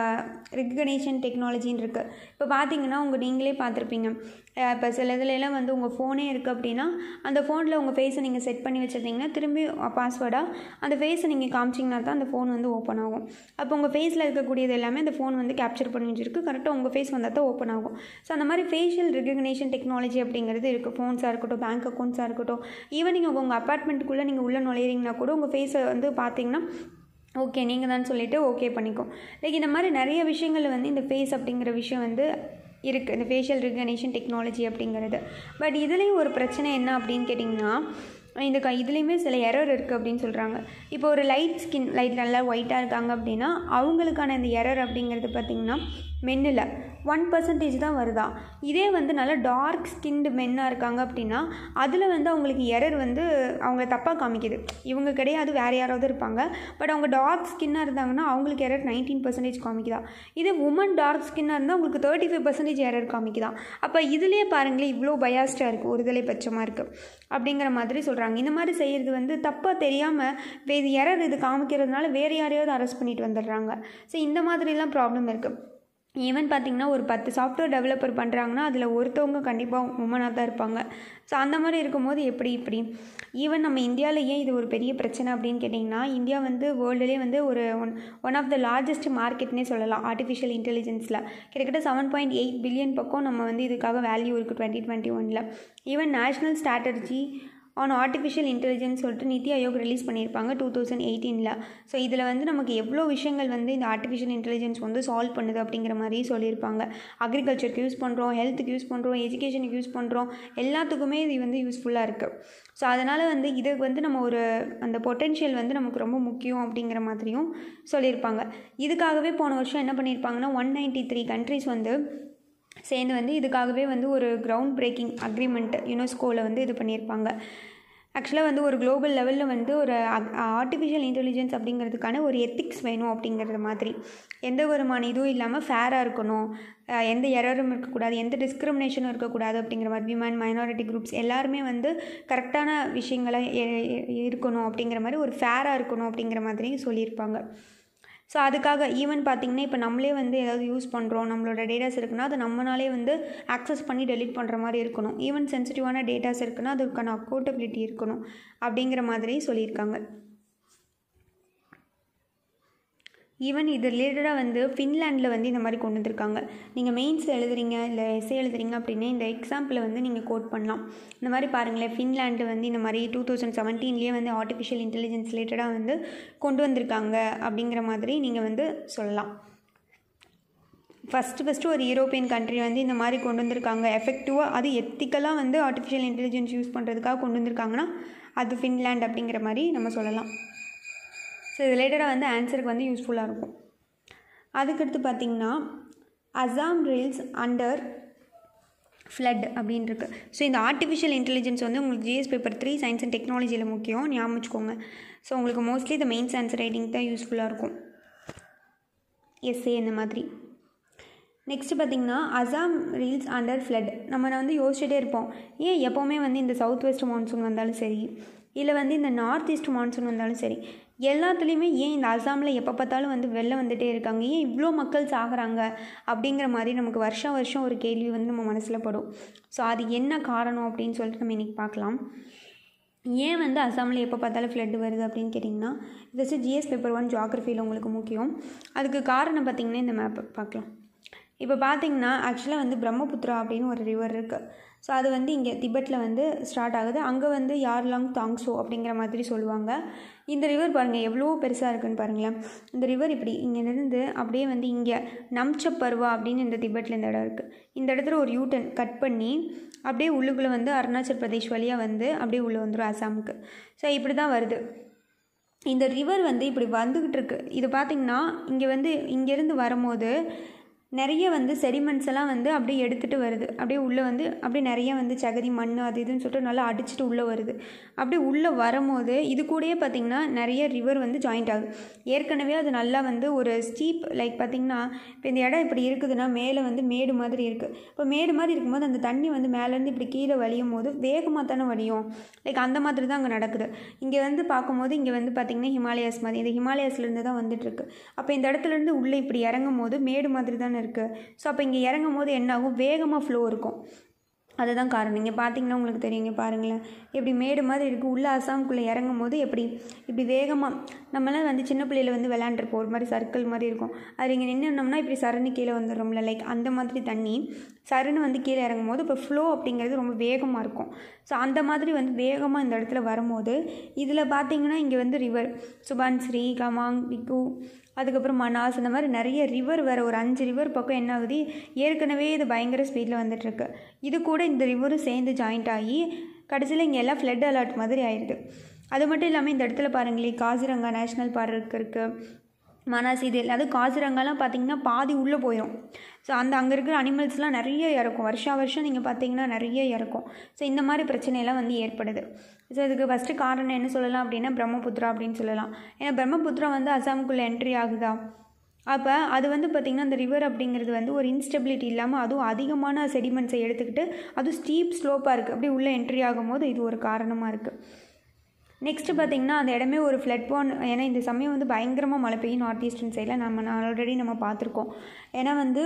ரெகக்னேஷன் டெக்னாலஜின்னு இருக்குது இப்போ பார்த்தீங்கன்னா உங்கள் நீங்களே பார்த்துருப்பீங்க அஹ் இப்போ சில இதுலலாம் வந்து உங்கள் ஃபோனே இருக்குது அப்படின்னா அந்த ஃபோனில் உங்கள் ஃபேஸை நீங்கள் செட் பண்ணி வச்சுருந்தீங்கன்னா திரும்பி பாஸ்வேர்டாக அந்த ஃபேஸை நீங்கள் காமிச்சிங்கன்னா தான் அந்த ஃபோன் வந்து ஓப்பன் ஆகும் அப்போ உங்கள் ஃபேஸில் இருக்கக்கூடியது எல்லாமே அந்த ஃபோன் வந்து கேப்சர் பண்ணி வச்சிருக்கு கரெக்டாக உங்கள் ஃபேஸ் வந்தால் தான் ஓப்பன் ஆகும் ஸோ அந்த மாதிரி ஃபேஷியல் ரெகக்னேஷன் டெக்னாலஜி அப்படிங்கிறது இருக்குது ஃபோன்ஸாக இருக்கட்டும் பேங்க் அக்கௌண்ட்ஸாக இருக்கட்டும் ஈவன் நீங்கள் உங்கள் அப்பார்ட்மெண்ட்டுக்குள்ளே நீங்கள் உள்ளே நுழையிறீங்கன்னா கூட உங்கள் ஃபேஸை வந்து பார்த்தீங்கன்னா ஓகே நீங்கள் தான் சொல்லிவிட்டு ஓகே பண்ணிக்கும் லைக் இந்த மாதிரி நிறைய விஷயங்கள் வந்து இந்த ஃபேஸ் அப்படிங்கிற விஷயம் வந்து இருக்குது இந்த ஃபேஷியல் ரெகனேஷன் டெக்னாலஜி அப்படிங்கிறது பட் இதுலேயும் ஒரு பிரச்சனை என்ன அப்படின்னு கேட்டிங்கன்னா இந்த க இதுலேயுமே சில எரர் இருக்குது அப்படின்னு சொல்கிறாங்க இப்போ ஒரு லைட் ஸ்கின் லைட் நல்லா ஒயிட்டாக இருக்காங்க அப்படின்னா அவங்களுக்கான இந்த எரர் அப்படிங்கிறது பார்த்திங்கன்னா மென்னில் ஒன் பர்சன்டேஜ் தான் வருதா இதே வந்து நல்லா டார்க் ஸ்கின்டு மென்னாக இருக்காங்க அப்படின்னா அதில் வந்து அவங்களுக்கு எரர் வந்து அவங்கள தப்பாக காமிக்குது இவங்க கிடையாது வேறு யாராவது இருப்பாங்க பட் அவங்க டார்க் ஸ்கின்னாக இருந்தாங்கன்னா அவங்களுக்கு எரர் நைன்டீன் பர்சன்டேஜ் காமிக்குதா இதே உமன் டார்க் ஸ்கின்னாக இருந்தால் உங்களுக்கு தேர்ட்டி ஃபைவ் பர்சன்டேஜ் எரர் காமிக்குதா அப்போ இதுலேயே பாருங்களேன் இவ்வளோ பயாஸ்டாக இருக்குது ஒருதலை பட்சமாக இருக்குது அப்படிங்கிற மாதிரி சொல்கிறாங்க இந்த மாதிரி செய்கிறது வந்து தப்பாக தெரியாமல் வேறு எரர் இது காமிக்கிறதுனால வேறு யாரையாவது அரெஸ்ட் பண்ணிட்டு வந்துடுறாங்க ஸோ இந்த மாதிரிலாம் ப்ராப்ளம் இருக்குது ஈவன் பார்த்தீங்கன்னா ஒரு பத்து சாஃப்ட்வேர் டெவலப்பர் பண்ணுறாங்கன்னா அதில் ஒருத்தவங்க கண்டிப்பாக உமனாக தான் இருப்பாங்க ஸோ அந்த மாதிரி இருக்கும்போது எப்படி இப்படி ஈவன் நம்ம இந்தியாவில் ஏன் இது ஒரு பெரிய பிரச்சனை அப்படின்னு கேட்டிங்கன்னா இந்தியா வந்து வேர்ல்டுலேயே வந்து ஒரு one one of the largest மார்க்கெட்னே சொல்லலாம் ஆர்டிஃபிஷியல் இன்டெலிஜென்ஸில் கிட்டத்தட்ட செவன் பாயிண்ட் எயிட் பில்லியன் பக்கம் நம்ம வந்து இதுக்காக வேல்யூ இருக்குது டுவெண்ட்டி டுவெண்ட்டி ஒனில் even national strategy on artificial intelligence சொல்லிட்டு நித்தி ஆயோக் ரிலீஸ் பண்ணியிருப்பாங்க டூ தௌசண்ட் எயிட்டீனில் ஸோ இதில் வந்து நமக்கு எவ்வளோ விஷயங்கள் வந்து இந்த ஆர்டிஃபிஷியல் இன்டெலிஜென்ஸ் வந்து சால்வ் பண்ணுது அப்படிங்கிற மாதிரி சொல்லியிருப்பாங்க அக்ரிகல்ச்சருக்கு யூஸ் பண்ணுறோம் ஹெல்த்துக்கு யூஸ் பண்ணுறோம் எஜுகேஷனுக்கு யூஸ் பண்ணுறோம் எல்லாத்துக்குமே இது வந்து யூஸ்ஃபுல்லாக இருக்குது ஸோ அதனால் வந்து இதுக்கு வந்து நம்ம ஒரு அந்த பொட்டென்ஷியல் வந்து நமக்கு ரொம்ப முக்கியம் அப்படிங்கிற மாதிரியும் சொல்லியிருப்பாங்க இதுக்காகவே போன வருஷம் என்ன பண்ணியிருப்பாங்கன்னா ஒன் நைன்ட்டி த்ரீ கண்ட்ரிஸ் வந்து சேர்ந்து வந்து இதுக்காகவே வந்து ஒரு கிரவுண்ட் பிரேக்கிங் அக்ரிமெண்ட் யுனெஸ்கோவில் வந்து இது பண்ணியிருப்பாங்க ஆக்சுவலாக வந்து ஒரு குளோபல் லெவலில் வந்து ஒரு ஆர்டிஃபிஷியல் இன்டெலிஜென்ஸ் அப்படிங்கிறதுக்கான ஒரு எத்திக்ஸ் வேணும் அப்படிங்கிறது மாதிரி எந்த விதமான இதுவும் இல்லாமல் ஃபேராக இருக்கணும் அஹ் எந்த எரரும் இருக்கக்கூடாது எந்த டிஸ்கிரிமினேஷனும் இருக்கக்கூடாது அப்படிங்கிற மாதிரி விமன் மைனாரிட்டி குரூப்ஸ் எல்லாருமே வந்து கரெக்டான விஷயங்களை எ- எ- இருக்கணும் அப்படிங்கிற மாதிரி ஒரு ஃபேராக இருக்கணும் அப்படிங்கிற மாதிரி சொல்லியிருப்பாங்க ஸோ அதுக்காக ஈவன் பார்த்தீங்கன்னா இப்போ நம்மளே வந்து ஏதாவது யூஸ் பண்ணுறோம் நம்மளோட டேட்டாஸ் இருக்குன்னா அதை நம்மளாலே வந்து ஆக்சஸ் பண்ணி டெலீட் பண்ணுற மாதிரி இருக்கணும் ஈவன் சென்சிட்டிவான டேட்டாஸ் இருக்குன்னா அதுக்கான அக்கௌண்டபிலிட்டி இருக்கணும் அப்படிங்கிற மாதிரி சொல்லியிருக்காங்க ஈவன் இது ரிலேட்டடாக வந்து ஃபின்லாண்டில் வந்து இந்த மாதிரி கொண்டு வந்திருக்காங்க நீங்கள் மெயின்ஸ் எழுதுறீங்க இல்லை எஸ்ஏ எழுதுறீங்க அப்படின்னா இந்த எக்ஸாம்பிளை வந்து நீங்கள் கோட் பண்ணலாம் இந்த மாதிரி பாருங்களேன் ஃபின்லாண்டு வந்து இந்த மாதிரி டூ தௌசண்ட் செவன்டீன்லேயே வந்து ஆர்டிஃபிஷியல் இன்டெலிஜென்ஸ் ரிலேட்டடாக வந்து கொண்டு வந்திருக்காங்க அப்படிங்கிற மாதிரி நீங்கள் வந்து சொல்லலாம் ஃபஸ்ட்டு ஃபஸ்ட்டு ஒரு யூரோப்பியன் கண்ட்ரி வந்து இந்த மாதிரி கொண்டு வந்திருக்காங்க எஃபெக்டிவாக அது எத்திக்கலாக வந்து ஆர்டிஃபிஷியல் இன்டெலிஜென்ஸ் யூஸ் பண்ணுறதுக்காக கொண்டு வந்திருக்காங்கன்னா அது ஃபின்லாண்ட் அப்படிங்கிற மாதிரி நம்ம சொல்லலாம் ஸோ இது ரிலேட்டடாக வந்து ஆன்சருக்கு வந்து யூஸ்ஃபுல்லாக இருக்கும் அதுக்கடுத்து பார்த்திங்கன்னா அசாம் ரீல்ஸ் அண்டர் ஃப்ளட் அப்படின்னு இருக்கு ஸோ இந்த ஆர்டிஃபிஷியல் இன்டெலிஜென்ஸ் வந்து உங்களுக்கு GS paper three science and டெக்னாலஜியில் முக்கியம் ஞாபகம் வச்சுக்கோங்க ஸோ உங்களுக்கு மோஸ்ட்லி இந்த மெயின்ஸ் ஆன்சர் ரைட்டிங் தான் யூஸ்ஃபுல்லாக இருக்கும் எஸ்ஏ இந்த மாதிரி நெக்ஸ்ட் பார்த்திங்கன்னா அசாம் ரீல்ஸ் அண்டர் ஃப்ளட் நம்ம வந்து யோசிச்சுட்டே இருப்போம் ஏன் எப்போவுமே வந்து இந்த சவுத் வெஸ்ட் மான்சூன் வந்தாலும் சரி இல்லை வந்து இந்த நார்த் ஈஸ்ட் மான்சூன் வந்தாலும் சரி எல்லாத்துலேயுமே ஏன் இந்த அசாமில் எப்போ பார்த்தாலும் வந்து வெள்ளம் வந்துகிட்டே இருக்காங்க ஏன் இவ்வளோ மக்கள் சாகுறாங்க அப்படிங்கிற மாதிரி நமக்கு வருஷம் வருஷம் ஒரு கேள்வி வந்து நம்ம மனசில் படும் ஸோ அது என்ன காரணம் அப்படின்னு சொல்லிட்டு நம்ம இன்றைக்கி பார்க்கலாம் ஏன் வந்து அசாமில் எப்போ பார்த்தாலும் ஃப்ளட் வருது அப்படின்னு கேட்டிங்கன்னா ஃபஸ்ட்டு ஜிஎஸ் பேப்பர் ஒன் ஜியாகிரஃபியில் உங்களுக்கு முக்கியம் அதுக்கு காரணம் பார்த்திங்கன்னா இந்த மேப் பார்க்கலாம் இப்போ பார்த்தீங்கன்னா ஆக்சுவலாக வந்து பிரம்மபுத்திரா அப்படின்னு ஒரு ரிவர் இருக்குது ஸோ அது வந்து இங்கே திபெட்டில் வந்து ஸ்டார்ட் ஆகுது அங்கே வந்து யார்லாங் தாங்ஸோ அப்படிங்கிற மாதிரி சொல்லுவாங்க இந்த ரிவர் பாருங்கள் எவ்வளோ பெருசாக இருக்குன்னு பாருங்களேன் இந்த ரிவர் இப்படி இங்கேருந்து அப்படியே வந்து இங்கே நம்சப்பர்வா அப்படின்னு இந்த திபெட்டில் இந்த இடம் இருக்குது இந்த இடத்துல ஒரு யூட்டன் கட் பண்ணி அப்படியே உள்ளுக்குள்ளே வந்து அருணாச்சல் பிரதேஷ் வழியாக வந்து அப்படியே உள்ளே வந்துடும் அசாமுக்கு ஸோ இப்படி தான் வருது இந்த ரிவர் வந்து இப்படி வந்துக்கிட்டு இருக்கு இது பார்த்திங்கன்னா இங்கே வந்து இங்கேருந்து வரும்போது நிறைய வந்து செடிமெண்ட்ஸ் எல்லாம் வந்து அப்படியே எடுத்துகிட்டு வருது அப்படியே உள்ளே வந்து அப்படியே நிறைய வந்து சகதி மண் அது இதுன்னு சொல்லிட்டு நல்லா அடிச்சுட்டு உள்ளே வருது அப்படியே உள்ளே வரும்போது இது கூடயே பார்த்திங்கன்னா நிறைய ரிவர் வந்து ஜாயிண்ட் ஆகுது ஏற்கனவே அது நல்லா வந்து ஒரு ஸ்டீப் லைக் பார்த்திங்கன்னா இப்போ இந்த இடம் இப்படி இருக்குதுன்னா மேலே வந்து மேடு மாதிரி இருக்குது இப்போ மேடு மாதிரி இருக்கும்போது அந்த தண்ணி வந்து மேலேருந்து இப்படி கீழே வலியும் போது வேகமாக தானே வலியும் லைக் அந்த மாதிரி தான் அங்கே நடக்குது இங்கே வந்து பார்க்கும்போது இங்கே வந்து பார்த்திங்கன்னா ஹிமாலயாஸ் மாதிரி இந்த ஹிமாலயாஸ்லேருந்து தான் வந்துட்டுருக்கு அப்போ இந்த இடத்துலேருந்து உள்ளே இப்படி இறங்கும் போது மேடு மாதிரி தானே இருக்குது ஸோ அப்போ இங்கே இறங்கும் போது என்ன ஆகும் வேகமாக ஃப்ளோ இருக்கும் அதுதான் காரணம் இங்கே பார்த்தீங்கன்னா உங்களுக்கு தெரியும் இங்கே பாருங்களேன் இப்படி மேடு மாதிரி இருக்குது உள்ள அசாம்குள்ளே இறங்கும் போது எப்படி இப்படி வேகமாக நம்மளாம் வந்து சின்ன பிள்ளையில வந்து விளாண்டுருப்போம் ஒரு மாதிரி சர்க்கிள் மாதிரி இருக்கும் அது இங்கே நின்றுனோம்னா இப்படி சரணு கீழே வந்துடும்ல லைக் அந்த மாதிரி தண்ணி சருன்னு வந்து கீழே இறங்கும் போது இப்போ ஃப்ளோ அப்படிங்கிறது ரொம்ப வேகமாக இருக்கும் ஸோ அந்த மாதிரி வந்து வேகமாக இந்த இடத்துல வரும்போது இதில் பார்த்தீங்கன்னா இங்கே வந்து ரிவர் சுபான்ஸ்ரீ கமாங் பிக்கு அதுக்கப்புறம் மனாஸ் இந்த மாதிரி நிறைய ரிவர் வேறு ஒரு அஞ்சு ரிவர் பக்கம் என்ன ஆகுது ஏற்கனவே இது பயங்கர ஸ்பீடில் வந்துட்டுருக்கு இது கூட இந்த ரிவரும் சேர்ந்து ஜாயிண்ட் ஆகி கடைசியில் இங்கே எல்லாம் ஃப்ளட் அலர்ட் மாதிரி ஆயிடுது அது மட்டும் இல்லாமல் இந்த இடத்துல பாருங்களேன் காசிரங்கா நேஷ்னல் பார்க் இருக்குது மனாஸ் இது அதுவும் காசிரங்காலாம் பார்த்தீங்கன்னா பாதி உள்ளே போயிடும் ஸோ அந்த அங்கே இருக்கிற அனிமல்ஸ்லாம் நிறைய இறக்கும் வருஷா வருஷம் நீங்கள் பார்த்தீங்கன்னா நிறைய இறக்கும் ஸோ இந்த மாதிரி பிரச்சனையெல்லாம் வந்து ஏற்படுது ஸோ இதுக்கு ஃபஸ்ட்டு காரணம் என்ன சொல்லலாம் அப்படின்னா பிரம்மபுத்திரா அப்படின்னு சொல்லலாம் ஏன்னா பிரம்மபுத்திரா வந்து அசாமுக்குள்ளே என்ட்ரி ஆகுதா அப்போ அது வந்து பார்த்திங்கன்னா அந்த ரிவர் அப்படிங்கிறது வந்து ஒரு இன்ஸ்டெபிலிட்டி இல்லாமல் அதுவும் அதிகமான செடிமெண்ட்ஸை எடுத்துக்கிட்டு அதுவும் ஸ்டீப் ஸ்லோப்பாக இருக்குது அப்படி உள்ளே என்ட்ரி ஆகும்போது இது ஒரு காரணமாக இருக்குது நெக்ஸ்ட்டு பார்த்திங்கன்னா அந்த இடமே ஒரு ஃப்ளட் போன் ஏன்னா இந்த சமயம் வந்து பயங்கரமாக மழை பெய்யும் நார்த் ஈஸ்டர்ன் சைடில் நம்ம ஆல்ரெடி நம்ம பார்த்துருக்கோம் ஏன்னா வந்து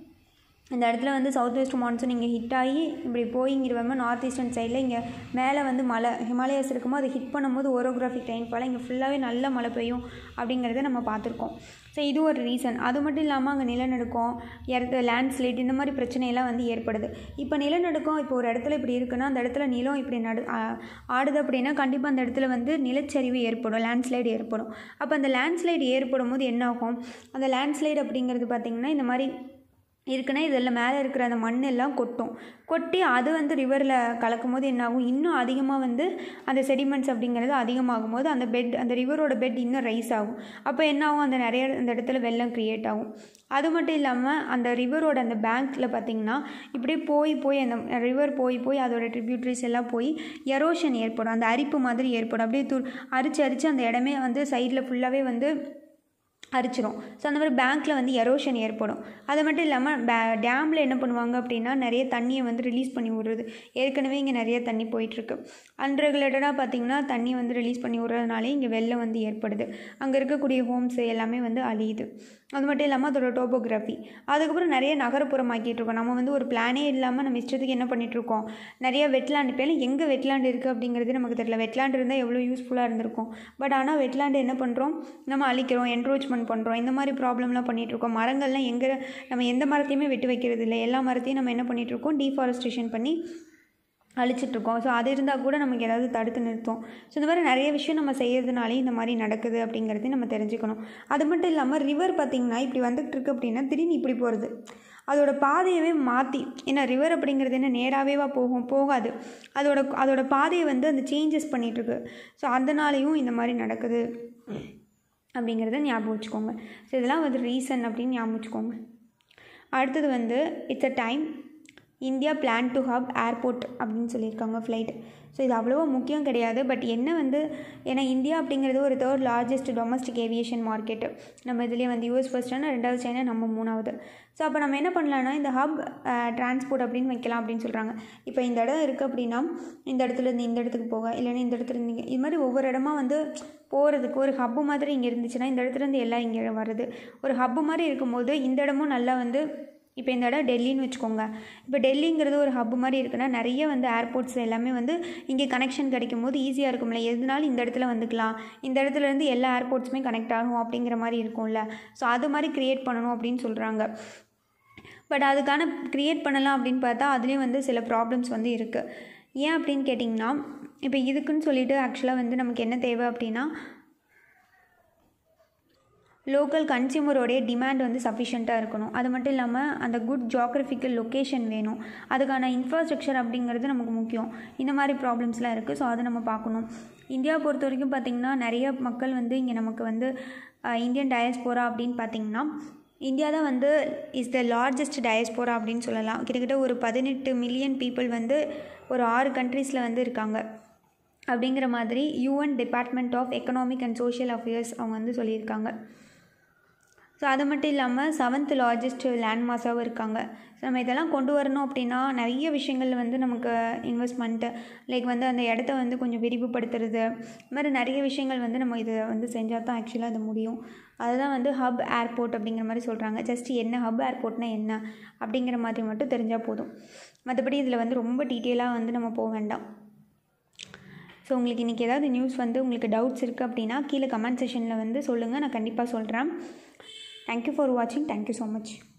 இந்த இடத்துல வந்து சவுத் வெஸ்ட் மான்சூன் இங்கே ஹிட் ஆகி இப்படி போய் இங்கே வரும்போது நார்த் ஈஸ்டர்ன் சைடில் இங்கே மேலே வந்து மலை ஹிமாலயாஸ் இருக்கும்போது அதை ஹிட் பண்ணும்போது ஓரோகிராஃபிக் ரெயின்ஃபால் இங்கே ஃபுல்லாகவே நல்ல மழை பெய்யும் அப்படிங்கிறத நம்ம பார்த்துருக்கோம் ஸோ இது ஒரு ரீசன் அது மட்டும் இல்லாமல் அங்கே நிலநடுக்கம் இடத்துல லேண்ட்ஸ்லைட் இந்த மாதிரி பிரச்சனையெல்லாம் வந்து ஏற்படுது இப்போ நிலநடுக்கம் இப்போ ஒரு இடத்துல இப்படி இருக்குன்னா அந்த இடத்துல நிலம் இப்படி நடு ஆடுது அப்படின்னா கண்டிப்பாக அந்த இடத்துல வந்து நிலச்சரிவு ஏற்படும் லேண்ட்ஸ்லைடு ஏற்படும் அப்போ அந்த லேண்ட்ஸ்லைடு ஏற்படும் போது என்ன ஆகும் அந்த லேண்ட்ஸ்லைடு அப்படிங்கிறது பார்த்திங்கன்னா இந்த மாதிரி இருக்குன்னா இதெல்லாம் மேலே இருக்கிற அந்த மண் எல்லாம் கொட்டும் கொட்டி அது வந்து ரிவரில் கலக்கும் போது என்னாகும் இன்னும் அதிகமாக வந்து அந்த செடிமெண்ட்ஸ் அப்படிங்கிறது அதிகமாகும் போது அந்த பெட் அந்த ரிவரோட பெட் இன்னும் ரைஸ் ஆகும் அப்போ என்ன ஆகும் அந்த நிறைய அந்த இடத்துல வெள்ளம் க்ரியேட் ஆகும் அது மட்டும் இல்லாமல் அந்த ரிவரோட அந்த பேங்க்கில் பார்த்திங்கன்னா இப்படியே போய் போய் அந்த ரிவர் போய் போய் அதோட ட்ரிபியூட்ரிஸ் எல்லாம் போய் எரோஷன் ஏற்படும் அந்த அரிப்பு மாதிரி ஏற்படும் அப்படியே தூ அரிச்சு அரிச்சு அந்த இடமே வந்து சைடில் ஃபுல்லாகவே வந்து அரிச்சிரும் ஸோ அந்த மாதிரி பேங்க்கில் வந்து எரோஷன் ஏற்படும் அது மட்டும் இல்லாமல் பே டேமில் என்ன பண்ணுவாங்க அப்படின்னா நிறைய தண்ணியை வந்து ரிலீஸ் பண்ணி விடுறது ஏற்கனவே இங்கே நிறைய தண்ணி போயிட்டுருக்கு அன்ரெகுலேட்டடாக பார்த்திங்கன்னா தண்ணி வந்து ரிலீஸ் பண்ணி விடுறதுனாலே இங்கே வெள்ளம் வந்து ஏற்படுது அங்கே இருக்கக்கூடிய ஹோம்ஸ் எல்லாமே வந்து அழியுது அது மட்டும் இல்லாமல் அதோட டோபோகிராஃபி அதுக்கப்புறம் நிறைய நகரப்புறமாக்கிட்டு இருக்கோம் நம்ம வந்து ஒரு பிளானே இல்லாமல் நம்ம இஷ்டத்துக்கு என்ன பண்ணிகிட்ருக்கோம் நிறைய வெட்லாண்டு பேர் எங்கே வெட்லாண்டு இருக்குது அப்படிங்கிறது நமக்கு தெரியல வெட்லாண்டு இருந்தால் எவ்வளோ யூஸ்ஃபுல்லாக இருந்திருக்கும் பட் ஆனால் வெட்லாண்டு என்ன பண்ணுறோம் நம்ம அழிக்கிறோம் என்க்ரோச்மெண்ட் பண்ணுறோம் இந்த மாதிரி ப்ராப்ளம்லாம் பண்ணிகிட்ருக்கோம் மரங்கள்லாம் எங்கே நம்ம எந்த மரத்தையுமே வெட்டி வைக்கிறது இல்லை எல்லா மரத்தையும் நம்ம என்ன பண்ணிகிட்ருக்கோம் டீஃபாரஸ்டேஷன் பண்ணி அழிச்சிட்ருக்கோம் ஸோ அது இருந்தால் கூட நமக்கு ஏதாவது தடுத்து நிறுத்தும் ஸோ இந்த மாதிரி நிறைய விஷயம் நம்ம செய்கிறதுனாலே இந்த மாதிரி நடக்குது அப்படிங்கிறதையும் நம்ம தெரிஞ்சுக்கணும் அது மட்டும் இல்லாமல் ரிவர் பார்த்திங்கன்னா இப்படி வந்துகிட்டு இருக்கு அப்படின்னா திடீர்னு இப்படி போகிறது அதோட பாதையவே மாற்றி ஏன்னா ரிவர் அப்படிங்கிறது என்ன நேராகவேவா போகும் போகாது அதோட அதோட பாதையை வந்து அந்த சேஞ்சஸ் பண்ணிகிட்ருக்கு ஸோ அதனாலேயும் இந்த மாதிரி நடக்குது அப்படிங்கிறத ஞாபகம் வச்சுக்கோங்க ஸோ இதெல்லாம் வந்து ரீசன் அப்படின்னு ஞாபகம் வச்சுக்கோங்க அடுத்தது வந்து it's a time India plan to hub airport அப்படின்னு சொல்லியிருக்காங்க ஃப்ளைட் ஸோ இது அவ்வளோவா முக்கியம் கிடையாது பட் என்ன வந்து ஏன்னா இந்தியா அப்படிங்கிறது ஒரு third largest domestic aviation market நம்ம இதுலேயே வந்து யூஎஸ் ஃபர்ஸ்ட்னா ரெண்டாவது சைனா நம்ம மூணாவது ஸோ அப்போ நம்ம என்ன பண்ணலான்னா இந்த ஹப் டிரான்ஸ்போர்ட் அப்படின்னு வைக்கலாம் அப்படின்னு சொல்கிறாங்க இப்போ இந்த இடம் இருக்குது அப்படின்னா இந்த இடத்துல இருந்து இந்த இடத்துக்கு போக இல்லைன்னா இந்த இடத்துல இருந்து இங்கே இது மாதிரி ஒவ்வொரு இடமா வந்து போகிறதுக்கு ஒரு ஹப்பு மாதிரி இங்கே இருந்துச்சுன்னா இந்த இடத்துல இருந்து எல்லாம் இங்கே வருது ஒரு ஹப்பு மாதிரி இருக்கும்போது இந்த இடமும் நல்லா வந்து இப்போ இந்த இடம் டெல்லின்னு வச்சுக்கோங்க இப்போ டெல்லிங்கிறது ஒரு ஹப் மாதிரி இருக்குன்னா நிறைய வந்து ஏர்போர்ட்ஸ் எல்லாமே வந்து இங்கே கனெக்ஷன் கிடைக்கும் போது ஈஸியாக இருக்கும்ல எதுனாலும் இந்த இடத்துல வந்துக்கலாம் இந்த இடத்துல இருந்து எல்லா ஏர்போர்ட்ஸுமே கனெக்ட் ஆகும் அப்படிங்கிற மாதிரி இருக்கும்ல ஸோ அது மாதிரி க்ரியேட் பண்ணணும் அப்படின்னு சொல்கிறாங்க பட் அதுக்கான க்ரியேட் பண்ணலாம் அப்படின்னு பார்த்தா அதுலேயும் வந்து சில ப்ராப்ளம்ஸ் வந்து இருக்குது ஏன் அப்படின்னு கேட்டிங்கன்னா இப்போ இதுக்குன்னு சொல்லிட்டு ஆக்சுவலாக வந்து நமக்கு என்ன தேவை அப்படின்னா லோக்கல் கன்சியூமரோடைய டிமாண்ட் வந்து சஃபிஷியண்ட்டாக இருக்கணும் அது மட்டும் இல்லாமல் அந்த குட் ஜியாகிரபிக்கல் லொக்கேஷன் வேணும் அதுக்கான இன்ஃப்ராஸ்ட்ரக்சர் அப்படிங்கிறது நமக்கு முக்கியம் இந்த மாதிரி ப்ராப்ளம்ஸ்லாம் இருக்குது ஸோ அதை நம்ம பார்க்கணும் இந்தியா பொறுத்த வரைக்கும் பார்த்திங்கன்னா நிறைய மக்கள் வந்து இங்கே நமக்கு வந்து இந்தியன் டயஸ்போரா அப்படின்னு பார்த்திங்கன்னா இந்தியா தான் வந்து இஸ் த லார்ஜஸ்ட் டயஸ்போரா அப்படின்னு சொல்லலாம் கிட்டத்தட்ட ஒரு பதினெட்டு மில்லியன் பீப்புள் வந்து ஒரு ஆறு கண்ட்ரீஸில் வந்து இருக்காங்க அப்படிங்கிற மாதிரி UN department of economic and social affairs அவங்க வந்து சொல்லியிருக்காங்க ஸோ அது மட்டும் இல்லாமல் செவன்த் லார்ஜஸ்ட் லேண்ட்மாஸாகவும் இருக்காங்க ஸோ நம்ம இதெல்லாம் கொண்டு வரணும் அப்படின்னா நிறைய விஷயங்கள் வந்து நமக்கு இன்வெஸ்ட்மெண்ட்டு லைக் வந்து அந்த இடத்த வந்து கொஞ்சம் விரிவுபடுத்துறது இது மாதிரி நிறைய விஷயங்கள் வந்து நம்ம இதை வந்து செஞ்சால் தான் ஆக்சுவலாக அது முடியும் அதுதான் வந்து ஹப் ஏர்போர்ட் அப்படிங்கிற மாதிரி சொல்கிறாங்க ஜஸ்ட் என்ன ஹப் ஏர்போர்ட்னா என்ன அப்படிங்கிற மாதிரி மட்டும் தெரிஞ்சால் போதும் மற்றபடி இதில் வந்து ரொம்ப டீட்டெயிலாக வந்து நம்ம போக வேண்டாம் ஸோ உங்களுக்கு இன்றைக்கி ஏதாவது நியூஸ் வந்து உங்களுக்கு டவுட்ஸ் இருக்குது அப்படின்னா கீழே கமெண்ட் செஷனில் வந்து சொல்லுங்கள் நான் கண்டிப்பாக சொல்கிறேன் தேங்க்யூ ஃபார் வாட்சிங் தேங்க்யூ ஸோ மச்